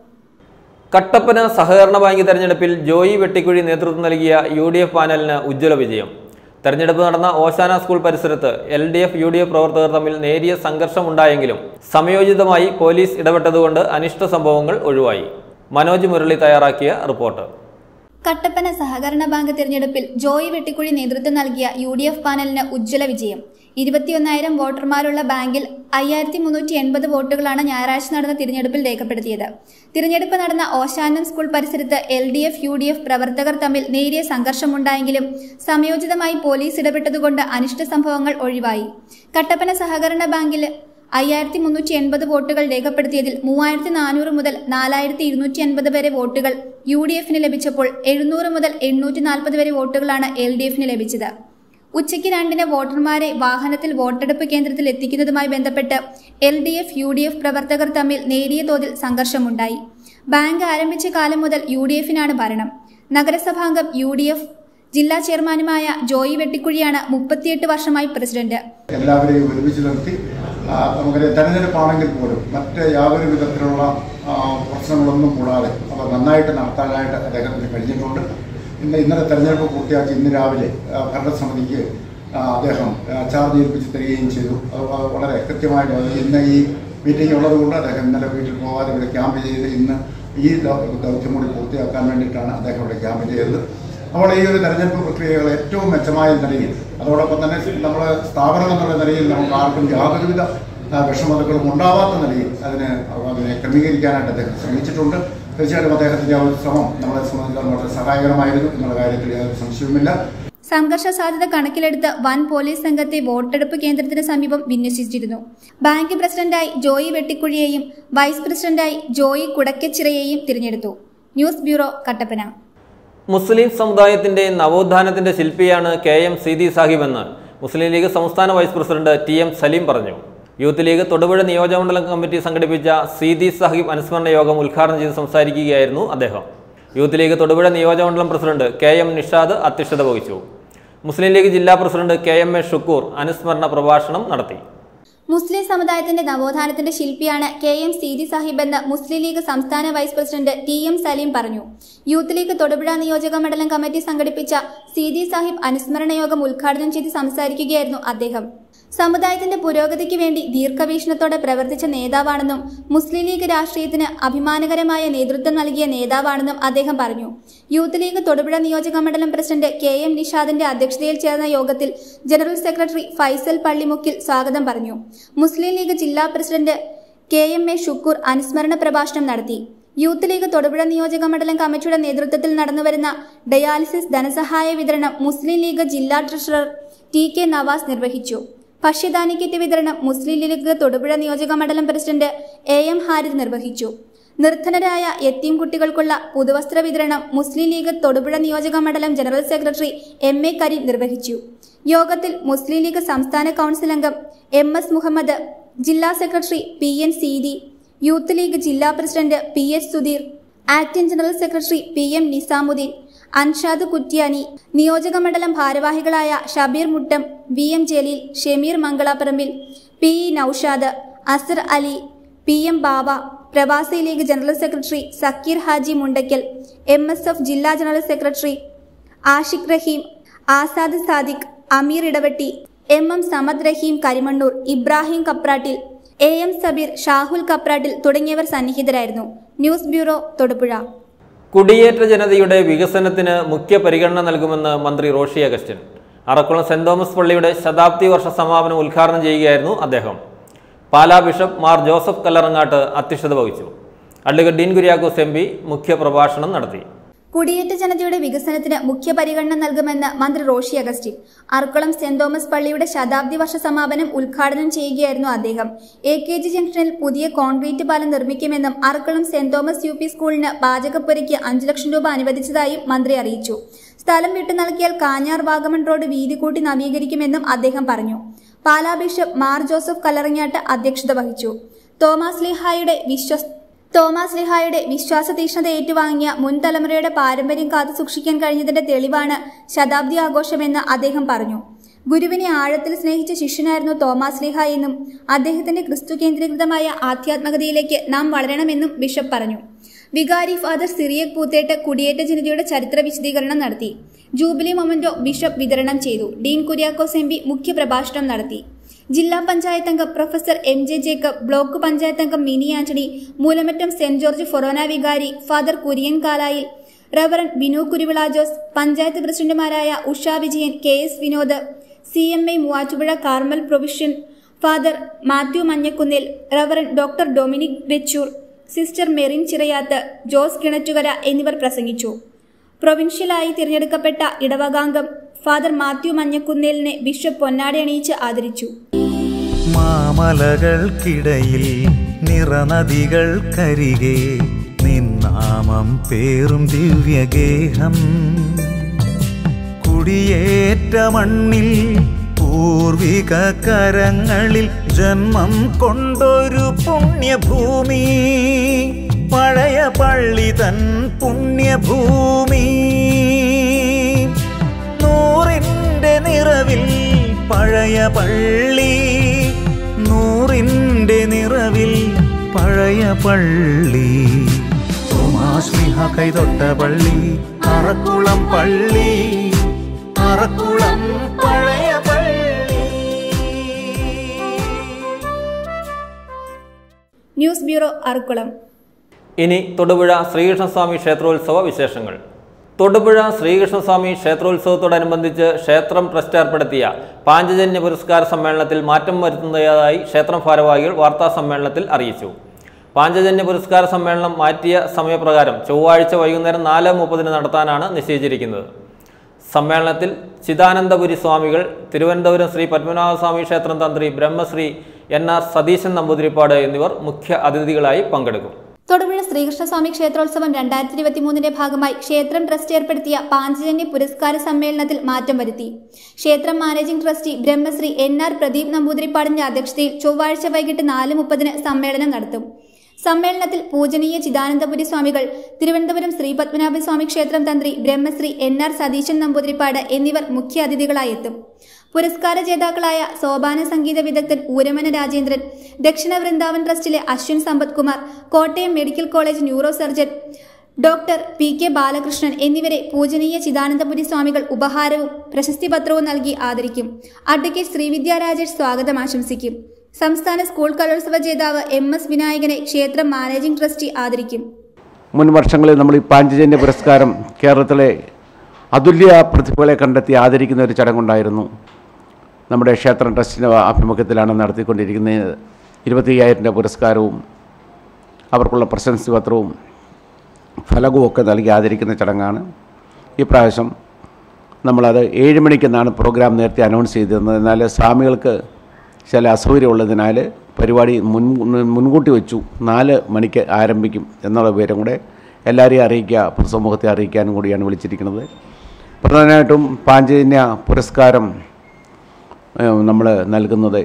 Kattappana സഹകരണ bank തെരഞ്ഞെടുപ്പിൽ ജോയി വെട്ടിക്കുഴി നേതൃത്വം നൽകിയ യു ഡി എഫ് പാനലിന് ഉജ്ജ്വല വിജയം തെരഞ്ഞെടുപ്പ് നടന്ന ഓശാന സ്കൂൾ പരിസരത്ത് L D F U D F പ്രവർത്തകർ തമ്മിൽ നേരിയ സംഘർഷമുണ്ടായെങ്കിലും സമയോചിതമായി പോലീസ് ഇടപെട്ടതുകൊണ്ട് അനിഷ്ട സംഭവങ്ങൾ ഒഴിവായി മനോജ് മുരളി തയ്യാറാക്കിയ റിപ്പോർട്ട് കട്ടപ്പന സഹകരണ ബാങ്ക് തിരഞ്ഞെടുപ്പിൽ ജോയി വെട്ടിക്കുഴി നേതൃത്വം നൽകിയ യു ഡി എഫ് പാനലിന് ഉജ്ജ്വല വിജയം ഇരുപത്തിയൊന്നായിരം വോട്ടർമാരുള്ള ബാങ്കിൽ അയ്യായിരത്തി മുന്നൂറ്റി എൺപത് വോട്ടുകളാണ് ഞായറാഴ്ച നടന്ന തിരഞ്ഞെടുപ്പിൽ രേഖപ്പെടുത്തിയത് തിരഞ്ഞെടുപ്പ് നടന്ന ഓശാനം സ്കൂൾ പരിസരത്ത് L D F U D F പ്രവർത്തകർ തമ്മിൽ നേരിയ സംഘർഷമുണ്ടായെങ്കിലും സമയോചിതമായി പോലീസ് ഇടപെട്ടതുകൊണ്ട് അനിഷ്ട സംഭവങ്ങൾ ഒഴിവായി കട്ടപ്പന സഹകരണ ബാങ്കിൽ അയ്യായിരത്തി മുന്നൂറ്റി എൺപത് വോട്ടുകൾ രേഖപ്പെടുത്തിയതിൽ മൂവായിരത്തി നാനൂറ് മുതൽ നാലായിരത്തി ഇരുന്നൂറ്റി അൻപത് വരെ വോട്ടുകൾ യു ഡി എഫിന് ലഭിച്ചപ്പോൾ എഴുന്നൂറ് മുതൽ എണ്ണൂറ്റി നാൽപ്പത് വരെ വോട്ടുകളാണ് എൽ ഡി എഫിന് ലഭിച്ചത് ഉച്ചയ്ക്ക് രണ്ടിന് വോട്ടർമാരെ വാഹനത്തിൽ വോട്ടെടുപ്പ് കേന്ദ്രത്തിൽ എത്തിക്കുന്നതുമായി ബന്ധപ്പെട്ട് L D F U D F പ്രവർത്തകർ തമ്മിൽ നേരിയ തോതിൽ സംഘർഷമുണ്ടായി ബാങ്ക് ആരംഭിച്ച കാലം മുതൽ യു ഡി എഫിനാണ് ഭരണം നഗരസഭാംഗം യു ഡി എഫ് ജില്ലാ ചെയർമാനുമായ ജോയി വെട്ടിക്കുഴിയാണ് മുപ്പത്തിയെട്ട് വർഷമായി പ്രസിഡന്റ് എല്ലാവരെയും ഒരുമിച്ച് നിർത്തി ആ, നമുക്കറിയാം തെരഞ്ഞെടുപ്പാണെങ്കിൽ പോലും മറ്റ് യാതൊരു വിധത്തിലുള്ള ആ, പ്രശ്നങ്ങളൊന്നും കൂടാതെ അവ നന്നായിട്ട് നടത്താനായിട്ട് അദ്ദേഹത്തിന് കഴിഞ്ഞിട്ടുണ്ട് ഇന്ന് ഇന്നലെ തെരഞ്ഞെടുപ്പ് പൂർത്തിയാക്കി ഇന്ന് രാവിലെ ആ, ഭരണസമിതിക്ക് ആ, അദ്ദേഹം ആ, ചാർജ് ഏൽപ്പിച്ച് തരികയും ചെയ്തു അത് വ- വളരെ കൃത്യമായിട്ട് അത് ഇന്ന് ഈ മീറ്റിംഗ് ഉള്ളതുകൊണ്ട് അദ്ദേഹം ഇന്നലെ വീട്ടിൽ പോകാതെ ഇവിടെ ക്യാമ്പ് ചെയ്ത് ഇന്ന് ഈ ദൗ- ദൗത്യം കൂടി പൂർത്തിയാക്കാൻ വേണ്ടിയിട്ടാണ് അദ്ദേഹം ഇവിടെ ക്യാമ്പ് ചെയ്തത് അപ്പോൾ ഈ ഒരു തെരഞ്ഞെടുപ്പ് പ്രക്രിയകൾ ഏറ്റവും മെച്ചമായ നിലയിൽ അതോടൊപ്പം തന്നെ നമ്മൾ സ്ഥാപനം എന്നുള്ള നിലയിൽ നമുക്ക് ആർക്കും യാതൊരുവിധ ആ, വിഷമതകളും ഉണ്ടാവാത്ത നിലയിൽ അതിനെ അതിനെ ക്രമീകരിക്കാനായിട്ട് അദ്ദേഹം ശ്രമിച്ചിട്ടുണ്ട് തീർച്ചയായിട്ടും അദ്ദേഹത്തിൻ്റെ ആ ഒരു ശ്രമം നമ്മളെ സംബന്ധിച്ചിടത്തോളം വളരെ സഹായകരമായിരുന്നു എന്നുള്ള കാര്യത്തിൽ യാതൊരു സംശയവുമില്ല സംഘർഷ സാധ്യത കണക്കിലെടുത്ത് വൻ പോലീസ് സംഘത്തെ വോട്ടെടുപ്പ് കേന്ദ്രത്തിന് സമീപം വിന്യസിച്ചിരുന്നു ബാങ്ക് പ്രസിഡന്റായി ജോയി വെട്ടിക്കുഴിയെയും വൈസ് പ്രസിഡന്റായി ജോയി കുടക്കച്ചിറയെയും തിരഞ്ഞെടുത്തു ന്യൂസ് ബ്യൂറോ കട്ടപ്പന മുസ്ലിം സമുദായത്തിന്റെ നവോത്ഥാനത്തിന്റെ ശില്പിയാണ് കെ എം സീതി സാഹിബെന്ന് മുസ്ലിം ലീഗ് സംസ്ഥാന vice president T M Saleem പറഞ്ഞു യൂത്ത് ലീഗ് തൊടുപുഴ നിയോജകമണ്ഡലം കമ്മിറ്റി സംഘടിപ്പിച്ച സീതി സാഹിബ് അനുസ്മരണ യോഗം ഉദ്ഘാടനം ചെയ്ത് സംസാരിക്കുകയായിരുന്നു അദ്ദേഹം യൂത്ത് ലീഗ് തൊടുപുഴ നിയോജകമണ്ഡലം പ്രസിഡന്റ് കെ എം നിഷാദ് അധ്യക്ഷത വഹിച്ചു മുസ്ലിം ലീഗ് ജില്ലാ president K M A Shukoor അനുസ്മരണ പ്രഭാഷണം നടത്തി മുസ്ലിം സമുദായത്തിന്റെ നവോത്ഥാനത്തിന്റെ ശില്പിയാണ് കെ എം സീതി സാഹിബ് എന്ന് മുസ്ലിം ലീഗ് സംസ്ഥാന vice president T M Saleem പറഞ്ഞു യൂത്ത് ലീഗ് തൊടുപുഴ നിയോജക മണ്ഡലം കമ്മിറ്റി സംഘടിപ്പിച്ച സീതി സാഹിബ് അനുസ്മരണ യോഗം ഉദ്ഘാടനം ചെയ്ത് സംസാരിക്കുകയായിരുന്നു അദ്ദേഹം സമുദായത്തിന്റെ പുരോഗതിക്ക് വേണ്ടി ദീർഘവീക്ഷണത്തോടെ പ്രവർത്തിച്ച നേതാവാണെന്നും മുസ്ലിം ലീഗ് രാഷ്ട്രീയത്തിന് അഭിമാനകരമായ നേതൃത്വം നൽകിയ നേതാവാണെന്നും അദ്ദേഹം പറഞ്ഞു യൂത്ത് ലീഗ് തൊടുപുഴ നിയോജക മണ്ഡലം പ്രസിഡന്റ് കെ എം നിഷാദിന്റെ അധ്യക്ഷതയിൽ ചേർന്ന യോഗത്തിൽ ജനറൽ സെക്രട്ടറി ഫൈസൽ പള്ളിമുക്കിൽ സ്വാഗതം പറഞ്ഞു മുസ്ലിം ലീഗ് ജില്ലാ president K M A Shukoor അനുസ്മരണ പ്രഭാഷണം നടത്തി യൂത്ത് ലീഗ് തൊടുപുഴ നിയോജക മണ്ഡലം കമ്മിറ്റിയുടെ നേതൃത്വത്തിൽ നടന്നുവരുന്ന ഡയാലിസിസ് ധനസഹായ വിതരണം മുസ്ലിം ലീഗ് ജില്ലാ ട്രഷറർ ടി കെ നവാസ് നിർവഹിച്ചു ഭക്ഷ്യധാന്യ കിറ്റ് വിതരണം മുസ്ലിം ലീഗ് തൊടുപുഴ നിയോജക മണ്ഡലം പ്രസിഡന്റ് എ എം ഹാരിദ് നിർവഹിച്ചു നിർധനരായ യത്തീം കുട്ടികൾക്കുള്ള പുതുവസ്ത്ര വിതരണം മുസ്ലിം ലീഗ് തൊടുപുഴ നിയോജക മണ്ഡലം general secretary M A Kareem നിർവഹിച്ചു യോഗത്തിൽ മുസ്ലിം ലീഗ് സംസ്ഥാന കൗൺസിൽ അംഗം എം എസ് മുഹമ്മദ് ജില്ലാ secretary P N Seethi youth League ജില്ലാ president P H Sudheer acting general secretary P M Nizamuddin Anshad Kuttiyani നിയോജക മണ്ഡലം ഭാരവാഹികളായ Shabeer Muttom V M Jaleel Shameer Mangalapparambil P E Noushad Azar Ali P M Bava പ്രവാസി League general secretary Sakkir Haji Mundackal M S F ജില്ലാ general secretary Ashiq Raheem Azad Sadiq Ameer Idavetty M M Samad Raheem Karimannoor Ibrahim Kaprattil A M Sabeer Shahul Kaprattil തുടങ്ങിയവർ സന്നിഹിതരായിരുന്നു news bureau Thodupuzha കുടിയേറ്റ ജനതയുടെ വികസനത്തിന് മുഖ്യ പരിഗണന നൽകുമെന്ന് മന്ത്രി റോഷി അഗസ്റ്റിൻ അറക്കുളം സെന്റ് തോമസ് പള്ളിയുടെ ശതാബ്ദി വർഷ സമാപനം ഉദ്ഘാടനം ചെയ്യുകയായിരുന്നു അദ്ദേഹം പാലാ ബിഷപ്പ് മാർ ജോസഫ് കല്ലറങ്ങാട്ട് അധ്യക്ഷത വഹിച്ചു advocate Dean Kuriakose M P മുഖ്യ പ്രഭാഷണം നടത്തി കുടിയേറ്റ ജനതയുടെ വികസനത്തിന് മുഖ്യ പരിഗണന നൽകുമെന്ന് മന്ത്രി റോഷി അഗസ്റ്റിൻ അർക്കുളം സെന്റ് തോമസ് പള്ളിയുടെ ശതാബ്ദി വർഷ സമാപനം ഉദ്ഘാടനം ചെയ്യുകയായിരുന്നു അദ്ദേഹം എ കെ ജി ജംഗ്ഷനിൽ പുതിയ കോൺക്രീറ്റ് പാലം നിർമ്മിക്കുമെന്നും അർക്കുളം സെന്റ് തോമസ് യു പി സ്കൂളിന് പാചകപ്പുരയ്ക്ക് അഞ്ചു ലക്ഷം രൂപ അനുവദിച്ചതായും മന്ത്രി അറിയിച്ചു സ്ഥലം വിട്ടു നൽകിയാൽ കാഞ്ഞാർ വാഗമൺ റോഡ് വീതി കൂട്ടി നവീകരിക്കുമെന്നും അദ്ദേഹം പറഞ്ഞു പാലാ ബിഷപ്പ് മാർ ജോസഫ് കല്ലറങ്ങാട്ട് അധ്യക്ഷത വഹിച്ചു തോമസ് ലിഹായുടെ വിശ്വസ് തോമസ് ലിഹായുടെ വിശ്വാസ തീഷ്ണത ഏറ്റുവാങ്ങിയ മുൻ തലമുറയുടെ പാരമ്പര്യം കാത്തു സൂക്ഷിക്കാൻ കഴിഞ്ഞതിന്റെ തെളിവാണ് ശതാബ്ദി ആഘോഷമെന്ന് അദ്ദേഹം പറഞ്ഞു ഗുരുവിനെ ആഴത്തിൽ സ്നേഹിച്ച ശിഷ്യനായിരുന്നു തോമസ് ലിഹ എന്നും അദ്ദേഹത്തിന്റെ ക്രിസ്തു കേന്ദ്രീകൃതമായ ആധ്യാത്മികതയിലേക്ക് നാം വളരണമെന്നും ബിഷപ്പ് പറഞ്ഞു വികാരി ഫാദർ സിറിയക് പൂത്തേട്ട് കുടിയേറ്റ ജനതയുടെ ചരിത്ര വിശദീകരണം നടത്തി ജൂബിലി മൊമന്റോ ബിഷപ്പ് വിതരണം ചെയ്തു ഡീൻ കുര്യാക്കോസ് എം പി മുഖ്യപ്രഭാഷണം നടത്തി ജില്ലാ പഞ്ചായത്ത് അംഗം professor M J Jacob block panchayat അംഗം മിനി ആന്റണി മൂലമറ്റം സെന്റ് ജോർജ് ഫൊറോന വികാരി ഫാദർ കുര്യൻ കാലായിൽ റവറൻ ബിനു കുരുവിള ജോസ് പഞ്ചായത്ത് പ്രസിഡന്റുമാരായ Usha Vijayan K S Vinod C M I Muvattupuzha Carmel provincial father Mathew Manjakunnil reverend doctor Dominic Vechoor sister Merin Chirayath Jose Kinattukara എന്നിവർ പ്രസംഗിച്ചു പ്രൊവിൻഷ്യലായി തിരഞ്ഞെടുക്കപ്പെട്ട ഇടവകാംഗം ഫാദർ മാത്യു മഞ്ഞക്കുന്നേലിനെ ബിഷപ്പ് പൊന്നാടി അണിയിച്ച് ആദരിച്ചു മാമലകൾക്കിടയിൽ നിറനദികൾക്കരികെ നിന്നാമം പേറും ദിവ്യഗേഹം കുടിയേറ്റ മണ്ണിൽ പൂർവിക കരങ്ങളിൽ ജന്മം കൊണ്ടൊരു പുണ്യഭൂമി പഴയ പള്ളി തൻ പുണ്യഭൂമി നൂറിൻ്റെ നിറവിൽ പഴയ പള്ളി നൂറിൻ്റെ നിറവിൽ പഴയ പള്ളി തോമാശ്ലിഹ കൈതൊട്ട പള്ളി അറക്കുളം പള്ളി അറക്കുളം പഴയ പള്ളി ന്യൂസ് ബ്യൂറോ അറുക്കുളം ഇനി തൊടുപുഴ ശ്രീകൃഷ്ണസ്വാമി ക്ഷേത്രോത്സവ വിശേഷങ്ങൾ തൊടുപുഴ ശ്രീകൃഷ്ണസ്വാമി ക്ഷേത്രോത്സവത്തോടനുബന്ധിച്ച് ക്ഷേത്രം ട്രസ്റ്റ് ഏർപ്പെടുത്തിയ പാഞ്ചജന്യ പുരസ്കാര സമ്മേളനത്തിൽ മാറ്റം വരുത്തുന്നതായി ക്ഷേത്രം ഭാരവാഹികൾ വാർത്താ സമ്മേളനത്തിൽ അറിയിച്ചു പാഞ്ചജന്യ പുരസ്കാര സമ്മേളനം മാറ്റിയ സമയപ്രകാരം ചൊവ്വാഴ്ച വൈകുന്നേരം നാല് മുപ്പതിന് നടത്താനാണ് നിശ്ചയിച്ചിരിക്കുന്നത് സമ്മേളനത്തിൽ ചിദാനന്ദപുരി സ്വാമികൾ തിരുവനന്തപുരം ശ്രീ പത്മനാഭസ്വാമി ക്ഷേത്രം തന്ത്രി ബ്രഹ്മശ്രീ എൻ ആർ സതീശൻ നമ്പൂതിരിപ്പാട് എന്നിവർ മുഖ്യ അതിഥികളായി പങ്കെടുക്കും തൊടുപുഴ ശ്രീകൃഷ്ണസ്വാമി ക്ഷേത്രോത്സവം രണ്ടായിരത്തി ഇരുപത്തിമൂന്നിന്റെ ഭാഗമായി ക്ഷേത്രം ട്രസ്റ്റ് ഏർപ്പെടുത്തിയ പാഞ്ചജന്യ പുരസ്കാര സമ്മേളനത്തിൽ മാറ്റം വരുത്തി ക്ഷേത്രം managing trustee Brahmashri N R Pradeep നമ്പൂതിരിപ്പാടിന്റെ അധ്യക്ഷതയിൽ ചൊവ്വാഴ്ച വൈകിട്ട് നാല് മുപ്പതിന് സമ്മേളനം നടത്തും സമ്മേളനത്തിൽ പൂജനീയ ചിദാനന്ദപുരി സ്വാമികൾ തിരുവനന്തപുരം ശ്രീ പത്മനാഭ സ്വാമി ക്ഷേത്രം തന്ത്രി ബ്രഹ്മശ്രീ എൻ ആർ സതീശൻ നമ്പൂതിരിപ്പാട് എന്നിവർ മുഖ്യ അതിഥികളായി എത്തും പുരസ്കാര ജേതാക്കളായ സോപാന സംഗീത വിദഗ്ധൻ ഊരമന രാജേന്ദ്രൻ ദക്ഷിണ വൃന്ദാവൻ ട്രസ്റ്റിലെ Ashwin Sampath Kumar Kottayam medical college neuro surgeon doctor P K Balakrishnan എന്നിവരെ പൂജനീയ ചിദാനന്ദപുരി സ്വാമികൾ ഉപഹാരവും പ്രശസ്തി പത്രവും നൽകി ആദരിക്കും അഡ്വക്കേറ്റ് ശ്രീവിദ്യ രാജേഷ് സ്വാഗതം ആശംസിക്കും സംസ്ഥാന സ്കൂൾ കലോത്സവ ജേതാവ് എം എസ് വിനായകനെ ക്ഷേത്രം മാനേജിംഗ് ട്രസ്റ്റി ആദരിക്കും മുൻ വർഷങ്ങളിൽ നമ്മൾ ഈ പാഞ്ചജന്യ പുരസ്കാരം കേരളത്തിലെ അതുല്യ പ്രതിഭകളെ കണ്ടെത്തി ആദരിക്കുന്ന ഒരു ചടങ്ങുണ്ടായിരുന്നു നമ്മുടെ ക്ഷേത്രം ട്രസ്റ്റിൻ്റെ ആഭിമുഖ്യത്തിലാണ് നടത്തിക്കൊണ്ടിരിക്കുന്നത് ഇരുപത്തി അയ്യായിരം രൂപ പുരസ്കാരവും അവർക്കുള്ള പ്രശംസി പത്രവും ഫലകവും ഒക്കെ നൽകി ആദരിക്കുന്ന ചടങ്ങാണ് ഈ പ്രാവശ്യം നമ്മളത് ഏഴ് മണിക്കെന്നാണ് പ്രോഗ്രാം നേരത്തെ അനൗൺസ് ചെയ്തിരുന്നത് എന്നാൽ സ്വാമികൾക്ക് ചില അസൗകര്യമുള്ളതിനാൽ പരിപാടി മുൻ മുൻകൂട്ടി വെച്ചു നാല് മണിക്ക് ആരംഭിക്കും എന്നുള്ള വിവരം കൂടെ എല്ലാവരെയും അറിയിക്കുക പൊതുസമൂഹത്തെ അറിയിക്കാനും കൂടിയാണ് വിളിച്ചിരിക്കുന്നത് പ്രധാനമായിട്ടും പാഞ്ചജന്യ പുരസ്കാരം നമ്മൾ നൽകുന്നത്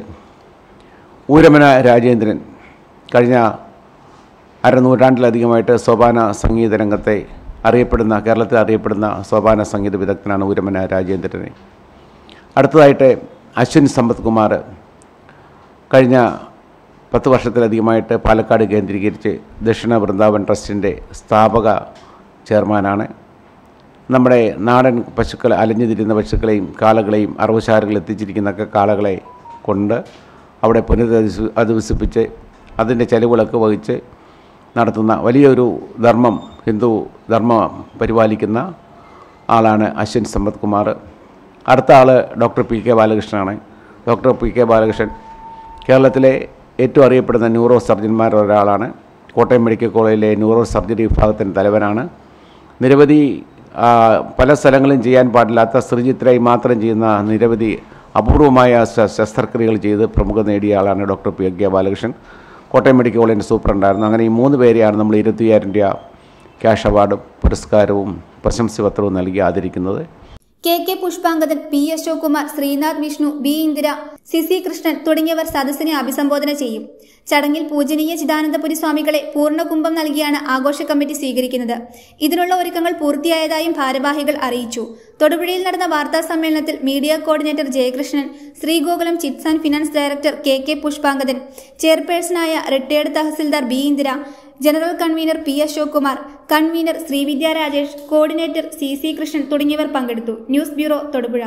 ഊരമന രാജേന്ദ്രൻ കഴിഞ്ഞ അരനൂറ്റാണ്ടിലധികമായിട്ട് സോപാന സംഗീത രംഗത്തെ അറിയപ്പെടുന്ന കേരളത്തിൽ അറിയപ്പെടുന്ന സോപാന സംഗീത വിദഗ്ധനാണ് ഊരമന രാജേന്ദ്രനെ അടുത്തതായിട്ട് അശ്വിൻ സമ്പത്ത് കുമാർ കഴിഞ്ഞ പത്ത് വർഷത്തിലധികമായിട്ട് പാലക്കാട് കേന്ദ്രീകരിച്ച് ദക്ഷിണ വൃന്ദാവൻ ട്രസ്റ്റിൻ്റെ സ്ഥാപക ചെയർമാനാണ് നമ്മുടെ നാടൻ പശുക്കൾ അലഞ്ഞു തിരിയുന്ന പശുക്കളെയും കാളകളെയും അറവുശാലകൾ എത്തിച്ചിരിക്കുന്ന കാളകളെ കൊണ്ട് അവിടെ പുനരധി അധിവസിപ്പിച്ച് അതിൻ്റെ ചെലവുകളൊക്കെ വഹിച്ച് നടത്തുന്ന വലിയൊരു ധർമ്മം ഹിന്ദു ധർമ്മം പരിപാലിക്കുന്ന ആളാണ് അശ്വിൻ സമ്പത്ത് കുമാർ അടുത്ത ആൾ ഡോക്ടർ പി കെ ബാലകൃഷ്ണനാണ് ഡോക്ടർ പി കെ ബാലകൃഷ്ണൻ കേരളത്തിലെ ഏറ്റവും അറിയപ്പെടുന്ന ന്യൂറോ സർജന്മാരിൽ ഒരാളാണ് കോട്ടയം മെഡിക്കൽ കോളേജിലെ ന്യൂറോ സർജറി വിഭാഗത്തിൻ്റെ തലവനാണ് നിരവധി ആ, പല സ്ഥലങ്ങളിലും ചെയ്യാൻ പാടില്ലാത്ത ശ്രീചിത്രയിൽ മാത്രം ചെയ്യുന്ന നിരവധി അപൂർവമായ ശ- ശസ്ത്രക്രിയകൾ ചെയ്ത് പ്രമുഖ നേടിയ ആളാണ് doctor P K Balakrishnan Kottayam medical കോളേജിൻ്റെ സൂപ്രണ്ടായിരുന്നു അങ്ങനെ ഈ മൂന്ന് പേരെയാണ് നമ്മൾ ഇരുപത്തിയായിരം രൂപ ക്യാഷ് അവാർഡും പുരസ്കാരവും പ്രശംസപത്രവും നൽകി ആദരിക്കുന്നത് K K Pushpangadan P Ashok Kumar Sreenath Vishnu B Indira C C Krishnan തുടങ്ങിയവർ സദസ്സിനെ അഭിസംബോധന ചെയ്യും ചടങ്ങിൽ പൂജനീയ ചിദാനന്ദപുരി സ്വാമികളെ പൂർണ്ണകുംഭം നൽകിയാണ് ആഘോഷ കമ്മിറ്റി സ്വീകരിക്കുന്നത് ഇതിനുള്ള ഒരുക്കങ്ങൾ പൂർത്തിയായതായും ഭാരവാഹികൾ അറിയിച്ചു തൊടുപുഴയിൽ നടന്ന വാർത്താ സമ്മേളനത്തിൽ media coordinator Jayakrishnan Sreegokulam chits and finance director K K Pushpangadan ചെയർപേഴ്സണായ retired tahsildar B Indira general convener P Ashok Kumar convener Sreevidya Rajesh coordinator C C Krishnan തുടങ്ങിയവർ പങ്കെടുത്തു ന്യൂസ് ബ്യൂറോ തൊടുപുഴ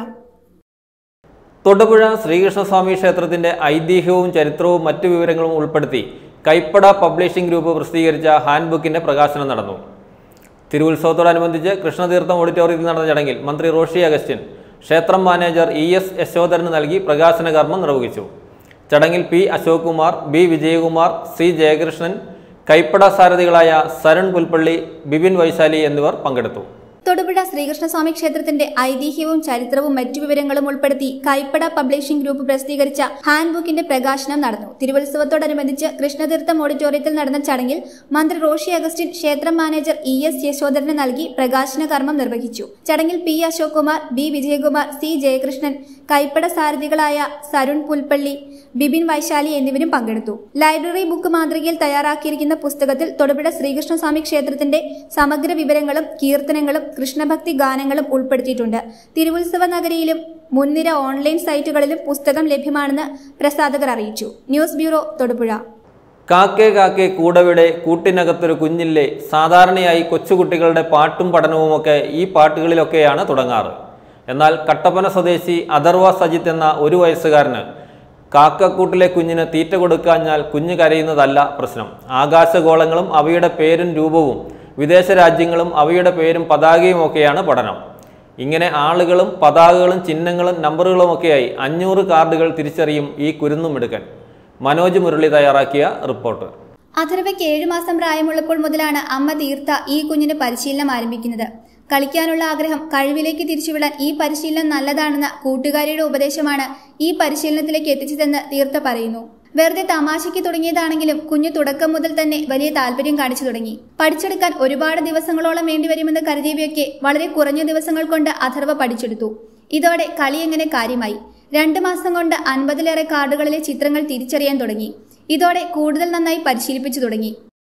തൊടുപുഴ ശ്രീകൃഷ്ണസ്വാമി ക്ഷേത്രത്തിന്റെ ഐതിഹ്യവും ചരിത്രവും മറ്റു വിവരങ്ങളും ഉൾപ്പെടുത്തി കൈപ്പട പബ്ലിഷിംഗ് ഗ്രൂപ്പ് പ്രസിദ്ധീകരിച്ച ഹാൻഡ് ബുക്കിന്റെ പ്രകാശനം നടന്നു തിരുവുത്സവത്തോടനുബന്ധിച്ച് കൃഷ്ണതീർത്ഥം ഓഡിറ്റോറിയത്തിൽ നടന്ന ചടങ്ങിൽ മന്ത്രി റോഷി അഗസ്റ്റിൻ ക്ഷേത്രം മാനേജർ ഇ എസ് യശോധരന് നൽകി പ്രകാശന കർമ്മം നിർവഹിച്ചു ചടങ്ങിൽ P Ashok Kumar B Vijayakumar C Jayakrishnan Kaippada സാരഥികളായ സരൺ പുൽപ്പള്ളി ബിപിൻ വൈശാലി എന്നിവർ പങ്കെടുത്തു തൊടുപുഴ ശ്രീകൃഷ്ണസ്വാമി ക്ഷേത്രത്തിന്റെ ഐതിഹ്യവും ചരിത്രവും മറ്റു വിവരങ്ങളും ഉൾപ്പെടുത്തി കൈപ്പട പബ്ലിഷിംഗ് ഗ്രൂപ്പ് പ്രസിദ്ധീകരിച്ച ഹാൻഡ് ബുക്കിന്റെ പ്രകാശനം നടന്നു തിരുവുത്സവത്തോടനുബന്ധിച്ച് കൃഷ്ണതീർത്ഥം ഓഡിറ്റോറിയത്തിൽ നടന്ന ചടങ്ങിൽ മന്ത്രി റോഷി അഗസ്റ്റിൻ ക്ഷേത്രം മാനേജർ ഇ എസ് യശോധരന് നൽകി പ്രകാശന കർമ്മം നിർവഹിച്ചു ചടങ്ങിൽ P Ashok Kumar B Vijayakumar C Jayakrishnan Kaippada സാരഥികളായ സരുൺ പുൽപ്പള്ളി ബിപിൻ വൈശാലി എന്നിവരും പങ്കെടുത്തു ലൈബ്രറി ബുക്ക് മാതൃകയിൽ തയ്യാറാക്കിയിരിക്കുന്ന പുസ്തകത്തിൽ തൊടുപുഴ ശ്രീകൃഷ്ണസ്വാമി ക്ഷേത്രത്തിന്റെ സമഗ്ര വിവരങ്ങളും കീർത്തനങ്ങളും കൃഷ്ണഭക്തി ഗാനങ്ങളും ഉൾപ്പെടുത്തിയിട്ടുണ്ട് തിരുവുത്സവ നഗരിയിലും മുൻനിര ഓൺലൈൻ സൈറ്റുകളിലും പുസ്തകം ലഭ്യമാണെന്ന് പ്രസാധകർ അറിയിച്ചു ന്യൂസ് ബ്യൂറോ തൊടുപുഴ കാക്കേ കാക്കേ കൂടവിടെ കൂട്ടിനകത്തൊരു കുഞ്ഞില്ലേ സാധാരണയായി കൊച്ചുകുട്ടികളുടെ പാട്ടും പഠനവുമൊക്കെ ഈ പാട്ടുകളിലൊക്കെയാണ് തുടങ്ങാറ് എന്നാൽ കട്ടപ്പന സ്വദേശി അഥർവ സജിത്ത് എന്ന ഒരു വയസ്സുകാരന് കാക്കക്കൂട്ടിലെ കുഞ്ഞിന് തീറ്റ കൊടുക്കാഞ്ഞാൽ കുഞ്ഞ് കരയുന്നതല്ല പ്രശ്നം ആകാശഗോളങ്ങളും അവയുടെ പേരും രൂപവും വിദേശ രാജ്യങ്ങളും അവയുടെ പേരും പതാകയും ഒക്കെയാണ് പഠനം ഇങ്ങനെ ആളുകളും പതാകകളും ചിഹ്നങ്ങളും നമ്പറുകളുമൊക്കെയായി അഞ്ഞൂറ് കാർഡുകൾ തിരിച്ചറിയും ഈ കുരുന്നുമിടുക്കൻ മനോജ് മുരളി തയ്യാറാക്കിയ റിപ്പോർട്ട് അഥർവയ്ക്ക് ഏഴു മാസം പ്രായമുള്ളപ്പോൾ മുതലാണ് അമ്മ തീർത്ത ഈ കുഞ്ഞിന് പരിശീലനം ആരംഭിക്കുന്നത് കളിക്കാനുള്ള ആഗ്രഹം കഴിവിലേക്ക് തിരിച്ചുവിടാൻ ഈ പരിശീലനം നല്ലതാണെന്ന കൂട്ടുകാരിയുടെ ഉപദേശമാണ് ഈ പരിശീലനത്തിലേക്ക് എത്തിച്ചതെന്ന് തീർത്ത പറയുന്നു വെറുതെ തമാശയ്ക്ക് തുടങ്ങിയതാണെങ്കിലും കുഞ്ഞു തുടക്കം മുതൽ തന്നെ വലിയ താല്പര്യം കാണിച്ചു തുടങ്ങി പഠിച്ചെടുക്കാൻ ഒരുപാട് ദിവസങ്ങളോളം വേണ്ടിവരുമെന്ന് കരുതിയവയൊക്കെ വളരെ കുറഞ്ഞ ദിവസങ്ങൾ കൊണ്ട് അഥർവ പഠിച്ചെടുത്തു ഇതോടെ കളി എങ്ങനെ കാര്യമായി രണ്ടു മാസം കൊണ്ട് അൻപതിലേറെ കാർഡുകളിലെ ചിത്രങ്ങൾ തിരിച്ചറിയാൻ തുടങ്ങി ഇതോടെ കൂടുതൽ നന്നായി പരിശീലിപ്പിച്ചു തുടങ്ങി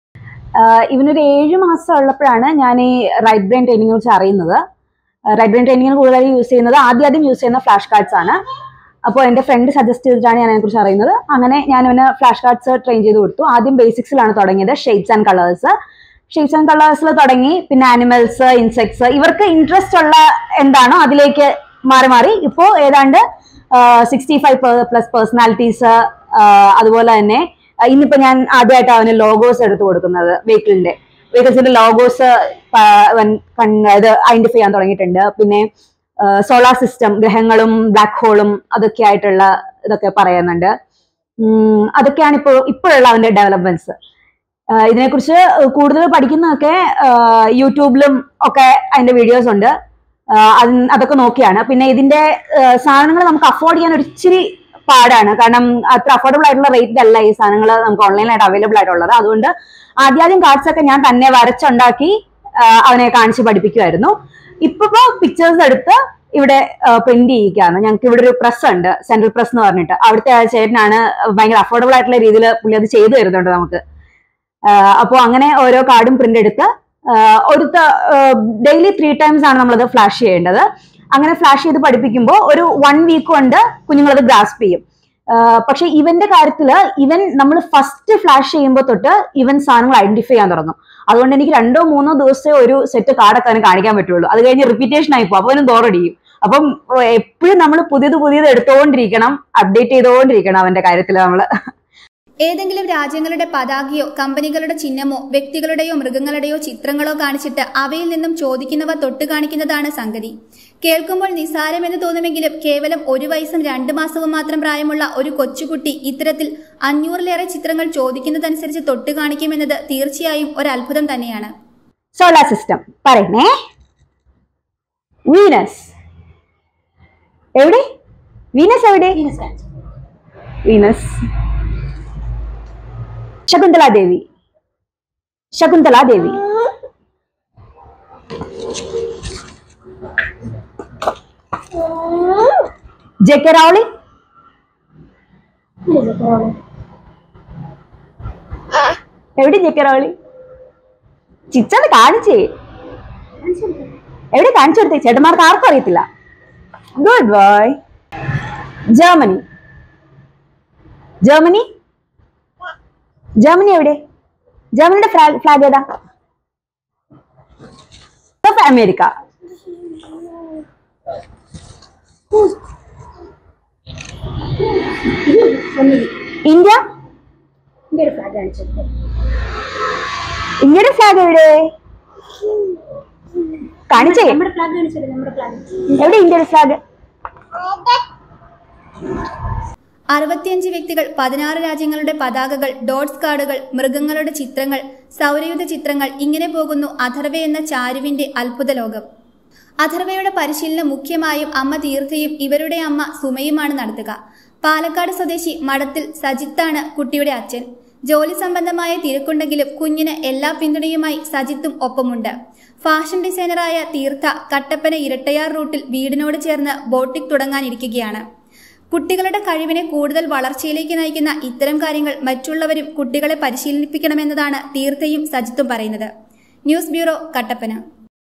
ആഹ് ഇവനൊരു ഏഴ് മാസം ഉള്ളപ്പോഴാണ് ഞാൻ ഈ റൈറ്റ് ബ്രെയിൻ ട്രെയിനിങ്ങിനെ കുറിച്ച് അറിയുന്നത് റൈറ്റ് ബ്രെയിൻ ട്രെയിനിങ്ങിന് കൂടുതലായി യൂസ് ചെയ്യുന്നത് ആദ്യം ആദ്യം യൂസ് ചെയ്യുന്ന ഫ്ലാഷ് കാർഡ്സ് ആണ് അപ്പോൾ എൻ്റെ ഫ്രണ്ട് സജസ്റ്റ് ചെയ്തിട്ടാണ് ഞാൻ അതിനെക്കുറിച്ച് അറിയുന്നത് അങ്ങനെ ഞാൻ ഇവന് ഫ്ലാഷ് കാർഡ്സ് ട്രെയിൻ ചെയ്ത് കൊടുത്തു ആദ്യം ബേസിക്സിലാണ് തുടങ്ങിയത് shades and colours shades and കളേഴ്സിൽ തുടങ്ങി പിന്നെ ആനിമൽസ് ഇൻസെക്ട്സ് ഇവർക്ക് ഇൻട്രസ്റ്റ് ഉള്ള എന്താണോ അതിലേക്ക് മാറി മാറി ഇപ്പോൾ ഏതാണ്ട് സിക്സ്റ്റി ഫൈവ് പ്ലസ് പേഴ്സണാലിറ്റീസ് അതുപോലെ തന്നെ ആ, ഇന്നിപ്പോ ഞാൻ ആദ്യമായിട്ട് അവന് ലോഗോസ് എടുത്തു കൊടുക്കുന്നത് വെഹിക്കിളിന്റെ വെഹിക്കിൾസിന്റെ ലോഗോസ് ഇത് ഐഡന്റിഫൈ ചെയ്യാൻ തുടങ്ങിയിട്ടുണ്ട് പിന്നെ സോളാർ സിസ്റ്റം ഗ്രഹങ്ങളും ബ്ലാക്ക് ഹോളും അതൊക്കെ ആയിട്ടുള്ള ഇതൊക്കെ പറയുന്നുണ്ട് ഉം, അതൊക്കെയാണ് ഇപ്പോൾ ഇപ്പോഴുള്ള അവന്റെ ഡെവലപ്മെന്റ്സ് ഇതിനെക്കുറിച്ച് കൂടുതൽ പഠിക്കുന്നതൊക്കെ ആ, യൂട്യൂബിലും ഒക്കെ അതിന്റെ വീഡിയോസ് ഉണ്ട് ആ, അത് അതൊക്കെ നോക്കിയാണ് പിന്നെ ഇതിന്റെ സാധനങ്ങൾ നമുക്ക് അഫോർഡ് ചെയ്യാൻ ഒരു ഇച്ചിരി പാടാണ് കാരണം അത്ര അഫോർഡബിൾ ആയിട്ടുള്ള റേറ്റിലല്ല ഈ സാധനങ്ങൾ നമുക്ക് ഓൺലൈനായിട്ട് അവൈലബിൾ ആയിട്ടുള്ളത് അതുകൊണ്ട് ആദ്യാദ്യം കാർഡ്സ് ഒക്കെ ഞാൻ തന്നെ വരച്ചുണ്ടാക്കി ആ, അവനെ കാണിച്ച് പഠിപ്പിക്കുമായിരുന്നു ഇപ്പൊ പിക്ചേഴ്സ് എടുത്ത് ഇവിടെ പ്രിന്റ് ചെയ്യിക്കാണ് ഞങ്ങൾക്ക് ഇവിടെ ഒരു പ്രസ് ഉണ്ട് സെൻട്രൽ പ്രസ് എന്ന് പറഞ്ഞിട്ട് അവിടുത്തെ ആ ചേട്ടനാണ് ഭയങ്കര അഫോർഡബിൾ ആയിട്ടുള്ള രീതിയിൽ പുള്ളി അത് ചെയ്തു തരുന്നുണ്ട് നമുക്ക് അപ്പോൾ അങ്ങനെ ഓരോ കാർഡും പ്രിന്റ് എടുത്ത് ആഹ് ഒരു ഡെയിലി ത്രീ ടൈംസ് ആണ് നമ്മളത് ഫ്ലാഷ് ചെയ്യേണ്ടത് അങ്ങനെ ഫ്ലാഷ് ചെയ്ത് പഠിപ്പിക്കുമ്പോൾ ഒരു വൺ വീക്ക് കൊണ്ട് കുഞ്ഞുങ്ങളത് ഗ്രാസ്പ് ചെയ്യും ആഹ് പക്ഷെ ഇവന്റെ കാര്യത്തില് ഇവൻ നമ്മൾ ഫസ്റ്റ് ഫ്ലാഷ് ചെയ്യുമ്പോൾ തൊട്ട് ഇവൻ സാധനങ്ങൾ ഐഡന്റിഫൈ ചെയ്യാൻ തുടങ്ങും അതുകൊണ്ട് എനിക്ക് രണ്ടോ മൂന്നോ ദിവസമേ ഒരു സെറ്റ് കാർഡൊക്കെ അവന് കാണിക്കാൻ പറ്റുള്ളൂ അത് കഴിഞ്ഞ് റിപ്പീറ്റേഷൻ ആയിപ്പോ അപ്പൊ അവന് ബോറടിയും അപ്പം എപ്പോഴും നമ്മൾ പുതിയത് പുതിയത് എടുത്തുകൊണ്ടിരിക്കണം അപ്ഡേറ്റ് ചെയ്തുകൊണ്ടിരിക്കണം അവന്റെ കാര്യത്തിൽ നമ്മള് ഏതെങ്കിലും രാജ്യങ്ങളുടെ പതാകയോ കമ്പനികളുടെ ചിഹ്നമോ വ്യക്തികളുടെയോ മൃഗങ്ങളുടെയോ ചിത്രങ്ങളോ കാണിച്ചിട്ട് അവയിൽ നിന്നും ചോദിക്കുന്നവ തൊട്ട് കാണിക്കുന്നതാണ് സംഗതി കേൾക്കുമ്പോൾ നിസ്സാരമെന്ന് തോന്നുമെങ്കിലും കേവലം ഒരു വയസ്സും രണ്ട് മാസവും മാത്രം പ്രായമുള്ള ഒരു കൊച്ചുകുട്ടി ഇത്തരത്തിൽ അഞ്ഞൂറിലേറെ ചിത്രങ്ങൾ ചോദിക്കുന്നതനുസരിച്ച് തൊട്ട് കാണിക്കുമെന്നത് തീർച്ചയായും ഒരു അത്ഭുതം തന്നെയാണ് സോളാർ സിസ്റ്റം പറയണേ വീനസ് എവിടെ വീനസ് എവിടെ Venus Shakuntala Devi Shakuntala Devi J K റൗളി എവിടെ ജെ കെ റൗളി ചിച്ചത് കാണിച്ചേ എവിടെ കാണിച്ചു കൊടുത്തേ ചേട്ടന്മാർക്ക് ആർക്കും അറിയത്തില്ല good boy Germany Germany Germany എവിടെ ജർമ്മനിയുടെ ഫ്ലാഗ് ഫ്ലാഗ് ഏതാ ഓഫ് അമേരിക്ക ഇന്ത്യ ഇന്ത്യയുടെ ഫ്ലാഗ് കാണിച്ചത് ഇന്ത്യയുടെ ഫ്ലാഗ് എവിടെ കാണിച്ചേ നമ്മുടെ ഫ്ലാഗ് കാണിച്ചത് നമ്മുടെ ഫ്ലാഗ് എവിടെ ഇന്ത്യയുടെ ഫ്ലാഗ് അറുപത്തിയഞ്ച് വ്യക്തികൾ പതിനാറ് രാജ്യങ്ങളുടെ പതാകകൾ ഡോട്ട്സ് കാർഡുകൾ മൃഗങ്ങളുടെ ചിത്രങ്ങൾ സൗരയുധ ചിത്രങ്ങൾ ഇങ്ങനെ പോകുന്നു അഥർവ എന്ന ചാരുവിന്റെ അത്ഭുത ലോകം അഥർവയുടെ പരിശീലനം മുഖ്യമായും അമ്മ തീർത്ഥയും ഇവരുടെ അമ്മ സുമയുമാണ് നടത്തുക പാലക്കാട് സ്വദേശി മഠത്തിൽ സജിത്താണ് കുട്ടിയുടെ അച്ഛൻ ജോലി സംബന്ധമായ തിരക്കുണ്ടെങ്കിലും കുഞ്ഞിന് എല്ലാ പിന്തുണയുമായി സജിത്തും ഒപ്പമുണ്ട് ഫാഷൻ ഡിസൈനറായ തീർത്ഥ കട്ടപ്പന ഇരട്ടയാർ റൂട്ടിൽ വീടിനോട് ചേർന്ന് ബോട്ടിക് തുടങ്ങാനിരിക്കുകയാണ് കുട്ടികളുടെ കഴിവിനെ കൂടുതൽ വളർച്ചയിലേക്ക് നയിക്കുന്ന ഇത്തരം കാര്യങ്ങൾ മറ്റുള്ളവരും കുട്ടികളെ പരിശീലിപ്പിക്കണമെന്നതാണ് തീർത്ഥയും സജിത്തും പറയുന്നത് ന്യൂസ് ബ്യൂറോ കട്ടപ്പന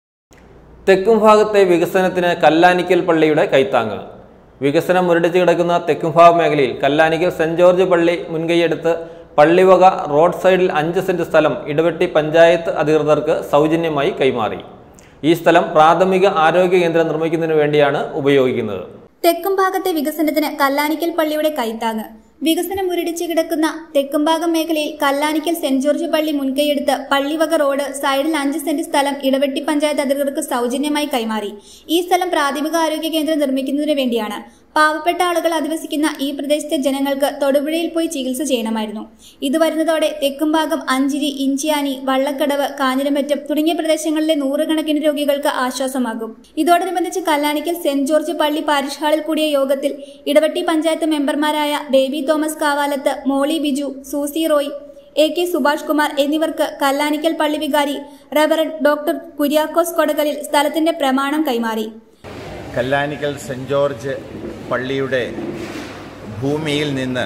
തെക്കും ഭാഗത്തെ വികസനത്തിന് കല്ലാനിക്കൽ പള്ളിയുടെ കൈത്താങ്ങ് വികസനം മുരടിച്ച് കിടക്കുന്ന തെക്കുംഭാഗ മേഖലയിൽ കല്ലാനിക്കൽ സെന്റ് ജോർജ് പള്ളി മുൻകൈയെടുത്ത് പള്ളിവക റോഡ് സൈഡിൽ അഞ്ച് സെന്റ് സ്ഥലം ഇടവെട്ടി പഞ്ചായത്ത് അധികൃതർക്ക് സൗജന്യമായി കൈമാറി ഈ സ്ഥലം പ്രാഥമിക ആരോഗ്യ കേന്ദ്രം നിർമ്മിക്കുന്നതിന് വേണ്ടിയാണ് ഉപയോഗിക്കുന്നത് തെക്കും ഭാഗത്തെ വികസനത്തിന് കല്ലാനിക്കൽ പള്ളിയുടെ കൈത്താങ്ങ് വികസനം മുരടിച്ച് കിടക്കുന്ന തെക്കുംഭാഗം മേഖലയിൽ കല്ലാനിക്കൽ സെന്റ് ജോർജ് പള്ളി മുൻകൈയെടുത്ത് പള്ളിവക റോഡ് സൈഡിൽ അഞ്ച് സെന്റ് സ്ഥലം ഇടവെട്ടി പഞ്ചായത്ത് അധികൃതർക്ക് സൗജന്യമായി കൈമാറി ഈ സ്ഥലം പ്രാഥമിക ആരോഗ്യ കേന്ദ്രം നിർമ്മിക്കുന്നതിന് വേണ്ടിയാണ് പാവപ്പെട്ട ആളുകൾ അധിവസിക്കുന്ന ഈ പ്രദേശത്തെ ജനങ്ങൾക്ക് തൊടുപുഴയിൽ പോയി ചികിത്സ ചെയ്യണമായിരുന്നു ഇത് വരുന്നതോടെ തെക്കുംഭാഗം അഞ്ചിരി ഇഞ്ചിയാനി വള്ളക്കടവ് കാഞ്ഞിരമറ്റം തുടങ്ങിയ പ്രദേശങ്ങളിലെ നൂറുകണക്കിന് രോഗികൾക്ക് ആശ്വാസമാകും ഇതോടനുബന്ധിച്ച് കല്ലാണിക്കൽ സെന്റ് ജോർജ് പള്ളി പാരിഷ് ഹാളിൽ കൂടിയ യോഗത്തിൽ ഇടവട്ടി പഞ്ചായത്ത് മെമ്പർമാരായ Baby Thomas Kavalath Molly Biju Susie Roy A K Subhash Kumar എന്നിവർക്ക് കല്ലാനിക്കൽ പള്ളി വികാരി റവറൻ ഡോക്ടർ കുര്യാക്കോസ് കൊടകലിൽ സ്ഥലത്തിന്റെ പ്രമാണം കൈമാറി കല്ലാനിക്കൽ സെൻറ് ജോർജ് പള്ളിയുടെ ഭൂമിയിൽ നിന്ന്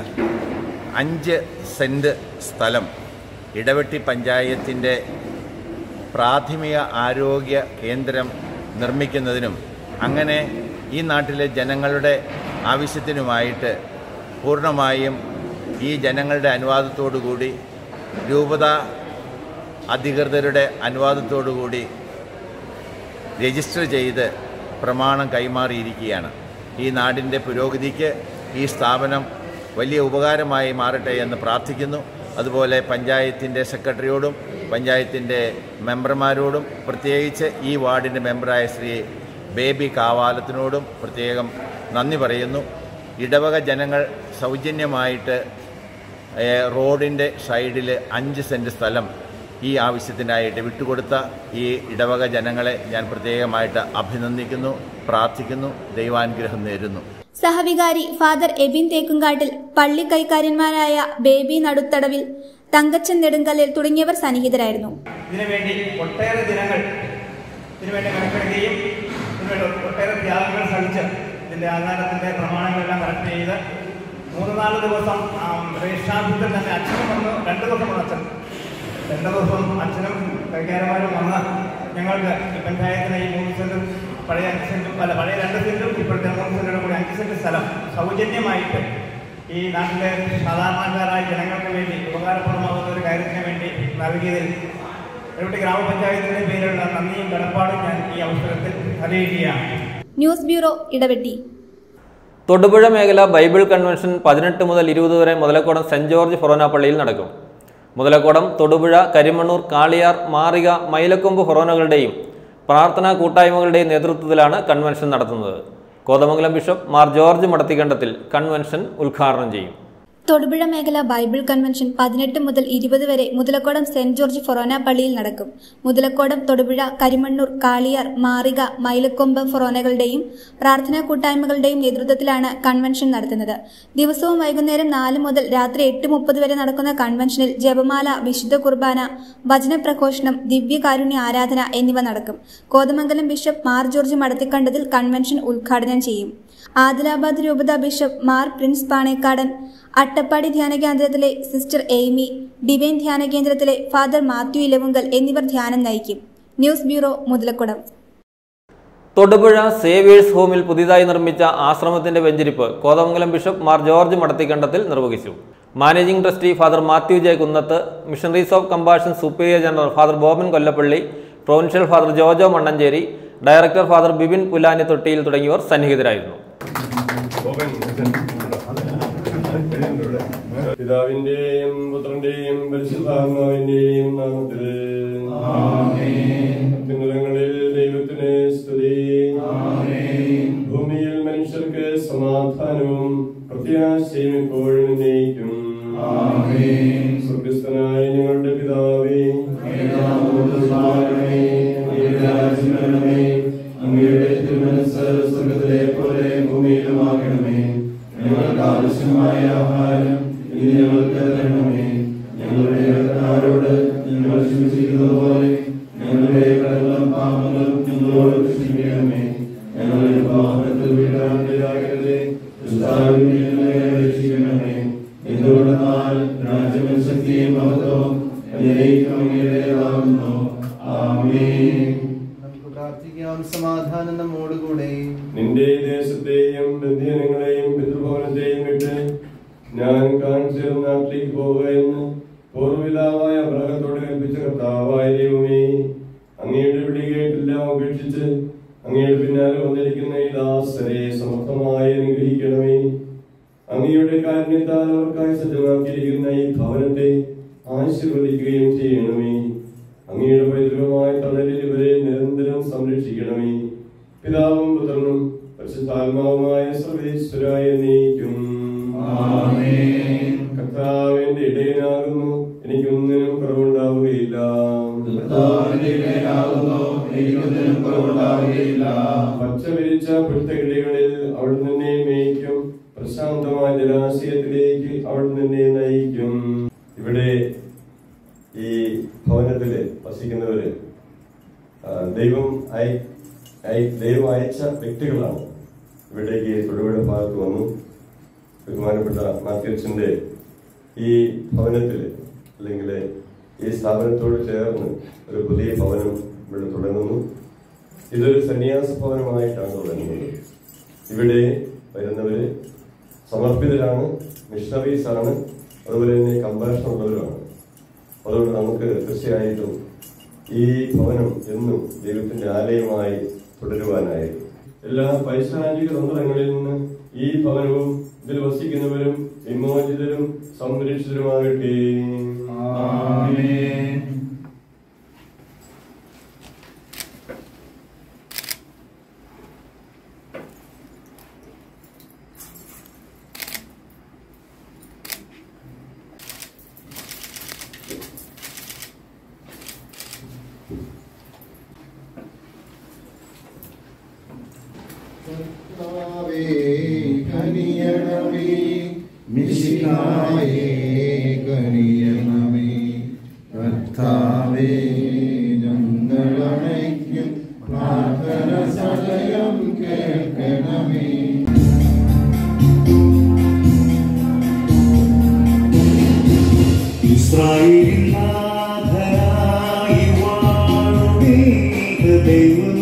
അഞ്ച് സെൻറ്റ് സ്ഥലം ഇടവെട്ടി പഞ്ചായത്തിൻ്റെ പ്രാഥമിക ആരോഗ്യ കേന്ദ്രം നിർമ്മിക്കുന്നതിനും അങ്ങനെ ഈ നാട്ടിലെ ജനങ്ങളുടെ ആവശ്യത്തിനുമായിട്ട് പൂർണ്ണമായും ഈ ജനങ്ങളുടെ അനുവാദത്തോടു കൂടി രൂപത അധികൃതരുടെ അനുവാദത്തോടു കൂടി രജിസ്റ്റർ ചെയ്ത് പ്രമാണം കൈമാറിയിരിക്കുകയാണ് ഈ നാടിൻ്റെ പുരോഗതിക്ക് ഈ സ്ഥാപനം വലിയ ഉപകാരമായി മാറട്ടെ എന്ന് പ്രാർത്ഥിക്കുന്നു അതുപോലെ പഞ്ചായത്തിൻ്റെ സെക്രട്ടറിയോടും പഞ്ചായത്തിൻ്റെ മെമ്പർമാരോടും പ്രത്യേകിച്ച് ഈ വാർഡിൻ്റെ മെമ്പറായ ശ്രീ ബേബി കാവാലത്തിനോടും പ്രത്യേകം നന്ദി പറയുന്നു ഇടവക ജനങ്ങൾ സൗജന്യമായിട്ട് ഏഹ്, റോഡിൻ്റെ സൈഡിൽ അഞ്ച് സെൻറ്റ് സ്ഥലം ഈ ആവശ്യത്തിനായിട്ട് വിട്ടുകൊടുത്ത ഈ ഇടവക ജനങ്ങളെ ഞാൻ പ്രത്യേകമായിട്ട് അഭിനന്ദിക്കുന്നു പ്രാർത്ഥിക്കുന്നു ദൈവാനുഗ്രഹം നേരുന്നു സഹവികാരി ഫാദർ എബിൻ തേക്കുംകാട്ടിൽ പള്ളി കൈക്കാര്യന്മാരായ ബേബി നടുത്തടവിൽ തങ്കച്ചൻ നെടുങ്കല്ലിൽ തുടങ്ങിയവർ സന്നിഹിതരായിരുന്നു ഇതിനുവേണ്ടി ഒട്ടേറെ ദിനങ്ങൾ ഇതിനുവേണ്ടി മെനക്കെടുക്കുകയും ഇതിനുവേണ്ടി ഒട്ടേറെ ത്യാഗങ്ങൾ സഹിച്ച് ഇതിൻ്റെ ആധാരത്തിൻ്റെ പ്രമാണങ്ങളെല്ലാം കറക്റ്റ് ചെയ്ത് മൂന്ന് നാല് ദിവസം രജിസ്ട്രാഫീസിൽ തന്നെ അച്ഛനും വന്ന് രണ്ട് ദിവസം വന്നു അച്ഛൻ രണ്ട് ദിവസം അച്ഛനും കൈകാരന്മാരും വന്ന് ഞങ്ങൾക്ക് ഈ പഞ്ചായത്തിലെ ഈ മൂന്ന് സെൻറ്റും പഴയ അഞ്ച് സെൻറ്റും അല്ല പഴയ രണ്ട് സെൻറ്റും ഇപ്പോഴത്തെ മൂന്ന് സെൻറ്റിനും കൂടി അഞ്ച് സെൻറ്റ് സ്ഥലം സൗജന്യമായിട്ട് ഈ നാട്ടിലെ സാധാരണക്കാരായ ജനങ്ങൾക്ക് വേണ്ടി ഉപകാരപ്രദമാകുന്ന ഒരു കാര്യത്തിന് വേണ്ടി നൽകിയതിൽ ഇവിടെ ഗ്രാമപഞ്ചായത്തിന്റെ പേരിലുള്ള നന്ദിയും കടപ്പാടും ഞാൻ ഈ അവസരത്തിൽ അറിയിക്കുകയാണ് ന്യൂസ് ബ്യൂറോ ഇടവെട്ടി തൊടുപുഴ മേഖല ബൈബിൾ കൺവെൻഷൻ പതിനെട്ട് മുതൽ ഇരുപത് വരെ മുതലക്കോടം സെന്റ് ജോർജ് ഫൊറോന പള്ളിയിൽ നടക്കും മുതലക്കോടം തൊടുപുഴ കരിമണ്ണൂർ കാളിയാർ മാറിക മൈലക്കൊമ്പ് ഫൊറോനകളുടെയും പ്രാർത്ഥനാ കൂട്ടായ്മകളുടെയും നേതൃത്വത്തിലാണ് കൺവെൻഷൻ നടത്തുന്നത് Kothamangalam bishop Mar George Madathikandathil convention ഉദ്ഘാടനം ചെയ്യും തൊടുപുഴ മേഖല ബൈബിൾ കൺവെൻഷൻ പതിനെട്ട് മുതൽ ഇരുപത് വരെ മുതലക്കോടം സെന്റ് ജോർജ് ഫൊറോന പള്ളിയിൽ നടക്കും മുതലക്കോടം തൊടുപുഴ കരിമണ്ണൂർ കാളിയാർ മാറിക മൈലക്കൊമ്പ് ഫൊറോനകളുടെയും പ്രാർത്ഥനാ കൂട്ടായ്മകളുടെയും നേതൃത്വത്തിലാണ് കൺവെൻഷൻ നടത്തുന്നത് ദിവസവും വൈകുന്നേരം നാല് മുതൽ രാത്രി എട്ട് മുപ്പത് വരെ നടക്കുന്ന കൺവെൻഷനിൽ ജപമാല വിശുദ്ധ കുർബാന വചനപ്രഘോഷണം ദിവ്യകാരുണ്യ ആരാധന എന്നിവ നടക്കും Kothamangalam bishop Mar George Madathikandathil convention ഉദ്ഘാടനം ചെയ്യും ആദിലാബാദ് രൂപത ബിഷപ്പ് മാർ പ്രിൻസ് പാണേക്കാടൻ അട്ടപ്പാടി ധ്യാന കേന്ദ്രത്തിലെ സിസ്റ്റർ എയ്മി ഡിവൈൻ ധ്യാന കേന്ദ്രത്തിലെ ഫാദർ മാത്യു ഇലവുങ്കൽ എന്നിവർ ധ്യാനം നയിക്കും news bureau Muthalakodam Thodupuzha savers ഹോമിൽ പുതിയതായി നിർമ്മിച്ച ആശ്രമത്തിന്റെ വെഞ്ചരിപ്പ് കോതമംഗലം ബിഷപ്പ് മാർ ജോർജ് മടത്തിക്കണ്ടത്തിൽ നിർവഹിച്ചു managing trustee father Mathew J Kunnath missionaries of compassion superior general father Boban Kollappally provincial father Jojo Mannancheri director father Bibin Pulani Thottiyil തുടങ്ങിയവർ സന്നിഹിതരായിരുന്നു പിതാവിന്റെയും പുത്രന്റെയും പരിശുദ്ധാത്മാവിന്റെയും നാമത്തിൽ അത്യുന്നതങ്ങളിൽ ദൈവത്തിന് സ്തുതി ഭൂമിയിൽ മനുഷ്യർക്ക് സമാധാനവും പ്രത്യാശയും എപ്പോഴും ഉന്നയിക്കും സ്വർഗസ്ഥനായ ഞങ്ങളുടെ പിതാവേ അങ്ങയുടെ തിരുമനസ് സ്വർഗത്തിലെ പോലെ ഭൂമിയിലുമാകണമേ ഞങ്ങൾക്ക് ആവശ്യമായ ആഹാരം ഇനി ഞങ്ങൾക്ക് തരണമേ ഞങ്ങളുടെ കടക്കാരോട് ഞങ്ങൾ ക്ഷമിച്ചിരിക്കുന്നത് പോലെ ഞങ്ങളുടെ കടകളും പാപങ്ങളും ഞങ്ങളോട് ക്ഷമിക്കണമേ ഞങ്ങളുടെ വാഹനത്തിൽ വീടാണ്ടിരാകരുതേ രക്ഷിക്കണമേ എന്തുകൊണ്ടെന്നാൽ രാജ്യവും ശക്തിയും മഹത്വവും എന്നേക്കും അങ്ങയുടേതാകുന്നു ആമേൻ പ്രാർത്ഥിക്കാം സമാധാനം നമ്മോടുകൂടെ നിന്റെ ദേശത്തെയും ബന്ധുജനങ്ങളെയും പിതൃഭവനത്തെയും വിട്ട് ഞാൻ കാണിച്ചിരുന്ന നാട്ടിലേക്ക് പോവുക എന്ന് പൂർവ്വപിതാവായ അബ്രഹത്തോട് കൽപ്പിച്ച കർത്താവായ ദൈവമേ അങ്ങയുടെ വിളി കേട്ടെല്ലാം ഉപേക്ഷിച്ച് അങ്ങയുടെ പിന്നാലെ വന്നിരിക്കുന്ന ഈ ദാസരെ സമർത്ഥമായി അനുഗ്രഹിക്കണമേ അങ്ങയുടെ കാരുണ്യത്താൽ അവർക്കായി സജ്ജമാക്കിയിരിക്കുന്ന ഈ ഭവനത്തെ ആശീർവദിക്കുകയും ചെയ്യണമേ അങ്ങയുടെ പൈതൃകമായ തണലിൽ ഇവരെ നിരന്തരം സംരക്ഷിക്കണമേ പിതാവും പുത്രനും പരിശുദ്ധാത്മാവുമായ സർവേശ്വരായ നീക്കും കർത്താവിന്റെ ഇടയനാകുന്നു എനിക്കൊന്നിനും കുറവുണ്ടാവുകയില്ല പച്ച വിരിച്ച പുൽത്തകിടികളിൽ അവിടെ നിന്നെ മേയ്ക്കും പ്രശാന്തമായ ജലാശയത്തിലേക്ക് അവിടെ നിന്നെ നയിക്കും ഇവിടെ ഈ ഭവനത്തില് വസിക്കുന്നവര് ആ, ദൈവം അയ അയ- ദൈവം അയച്ച വ്യക്തികളാണ് ഇവിടേക്ക് തൊടുപുഴ ഭാഗത്ത് വന്നു ബഹുമാനപ്പെട്ട മാത്യുച്ചന്റെ ഈ ഭവനത്തില് അല്ലെങ്കിൽ ഈ സ്ഥാപനത്തോട് ചേർന്ന് ഒരു പുതിയ ഭവനം ഇവിടെ തുടങ്ങുന്നു ഇതൊരു സന്യാസ ഭവനമായിട്ടാണ് തുടങ്ങുന്നത് ഇവിടെ വരുന്നവര് സമർപ്പിതരാണ് മിഷണറീസ് ആണ് അതുപോലെ തന്നെ കമ്പാഷൻ ഉള്ളവരുമാണ് അതുകൊണ്ട് നമുക്ക് തീർച്ചയായിട്ടും ഈ ഭവനം എന്നും ദൈവത്തിന്റെ ആലയമായി തുടരുവാനായി എല്ലാ പൈശാചിക തന്ത്രങ്ങളിൽ നിന്ന് ഈ ഭവനവും ഇതിൽ വസിക്കുന്നവരും വിമോചിതരും സംരക്ഷിതരുമാകട്ടെ കർത്താവേ, കനിയണമേ, മിശിഹായേ, കനിയണമേ. കർത്താവേ, ഞങ്ങളണയ്ക്കും പ്രാർത്ഥന സദയം കേൾക്കണമേ ഇസ്രായേലിൻ നാഥനായി വാഴുമേക ദൈവം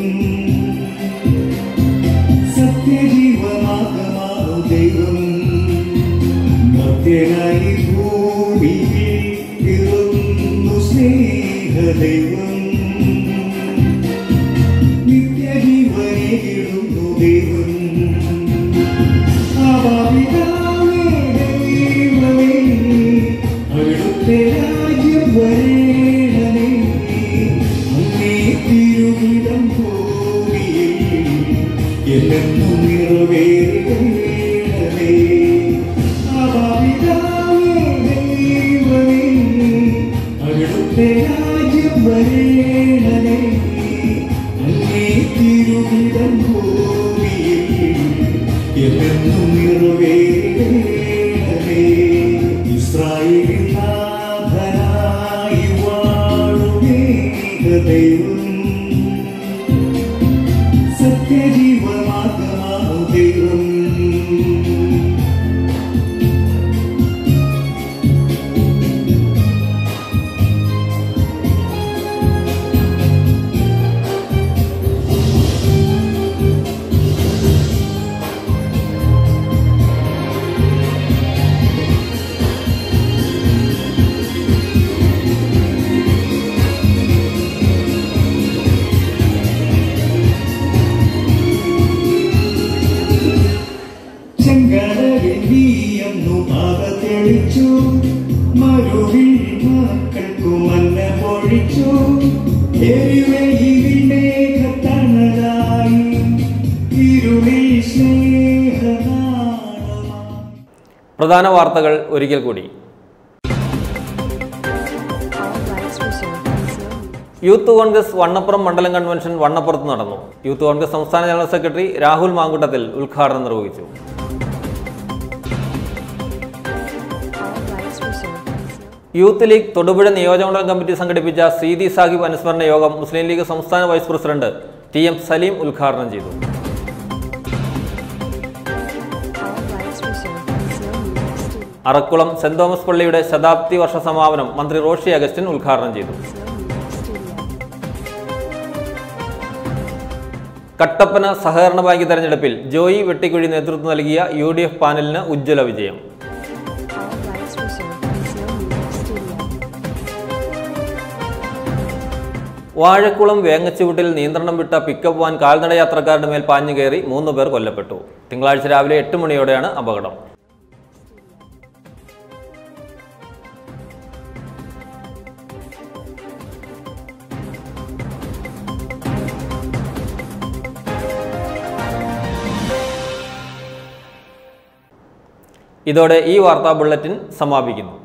സത്യജീവമാകമാകു ദൈവം മധ്യനായി ഭൂമിയിൽ ഇറന്നു സ്നേഹദൈവം നിത്യജീവനേകിടുന്നു ദൈവം ആവാപിതാവേ ദൈവമേ അവിടുത്തെ രാജ്യം വരേണമേ അങ്ങേ തിരുവിധം നിറവേറണമേ അഭാവിതാവേ ദൈവമേ അവിടുത്തെ രാജ്യം വരേണമേ അങ്ങേ തിരുവിതം ഭൂമിയിൽ എന്നും നിറവേറണമേ ഇസ്രായേലിൻ നാഥനായി വാഴുമേക ദൈവം സത്യജീവമാർഗമാണു ദൈവം ചെങ്കടലിൽ നീയെന്നു പാത തെളിച്ചു മരുവിൽ മക്കൾക്കു മന്ന പൊഴിച്ചു എരിവയിൽ മേഘത്തണലായി ഇരുളിൽ സ്നേഹനാ പ്രധാന വാർത്തകൾ ഒരിക്കൽ കൂടി യൂത്ത് കോൺഗ്രസ് വണ്ണപ്പുറം മണ്ഡലം കൺവെൻഷൻ വണ്ണപ്പുറത്ത് നടന്നു യൂത്ത് കോൺഗ്രസ് സംസ്ഥാന ജനറൽ സെക്രട്ടറി രാഹുൽ മാങ്കുട്ടത്തിൽ ഉദ്ഘാടനം നിർവഹിച്ചു യൂത്ത് ലീഗ് തൊടുപുഴ നിയോജകമണ്ഡലം കമ്മിറ്റി സംഘടിപ്പിച്ച സീതി സാഹിബ് അനുസ്മരണ യോഗം മുസ്ലിം ലീഗ് സംസ്ഥാന vice president T M Saleem ഉദ്ഘാടനം ചെയ്തു അറക്കുളം സെന്റ് തോമസ് പള്ളിയുടെ ശതാബ്ദി വർഷ സമാപനം മന്ത്രി റോഷി അഗസ്റ്റിൻ ഉദ്ഘാടനം ചെയ്തു കട്ടപ്പന സഹകരണ ബാങ്ക് തെരഞ്ഞെടുപ്പിൽ ജോയി വെട്ടിക്കുഴി നേതൃത്വം നൽകിയ യു ഡി എഫ് പാനലിന് ഉജ്ജ്വല വിജയം വാഴക്കുളം വേങ്ങച്ചുവട്ടിൽ നിയന്ത്രണം വിട്ട പിക്കപ്പ് വാൻ കാൽനട യാത്രക്കാരുടെ മേൽ പാഞ്ഞു കയറി മൂന്ന് പേർ കൊല്ലപ്പെട്ടു തിങ്കളാഴ്ച രാവിലെ എട്ട് മണിയോടെയാണ് അപകടം ഇതോടെ ഈ വാർത്താ ബുള്ളറ്റിൻ സമാപിക്കുന്നു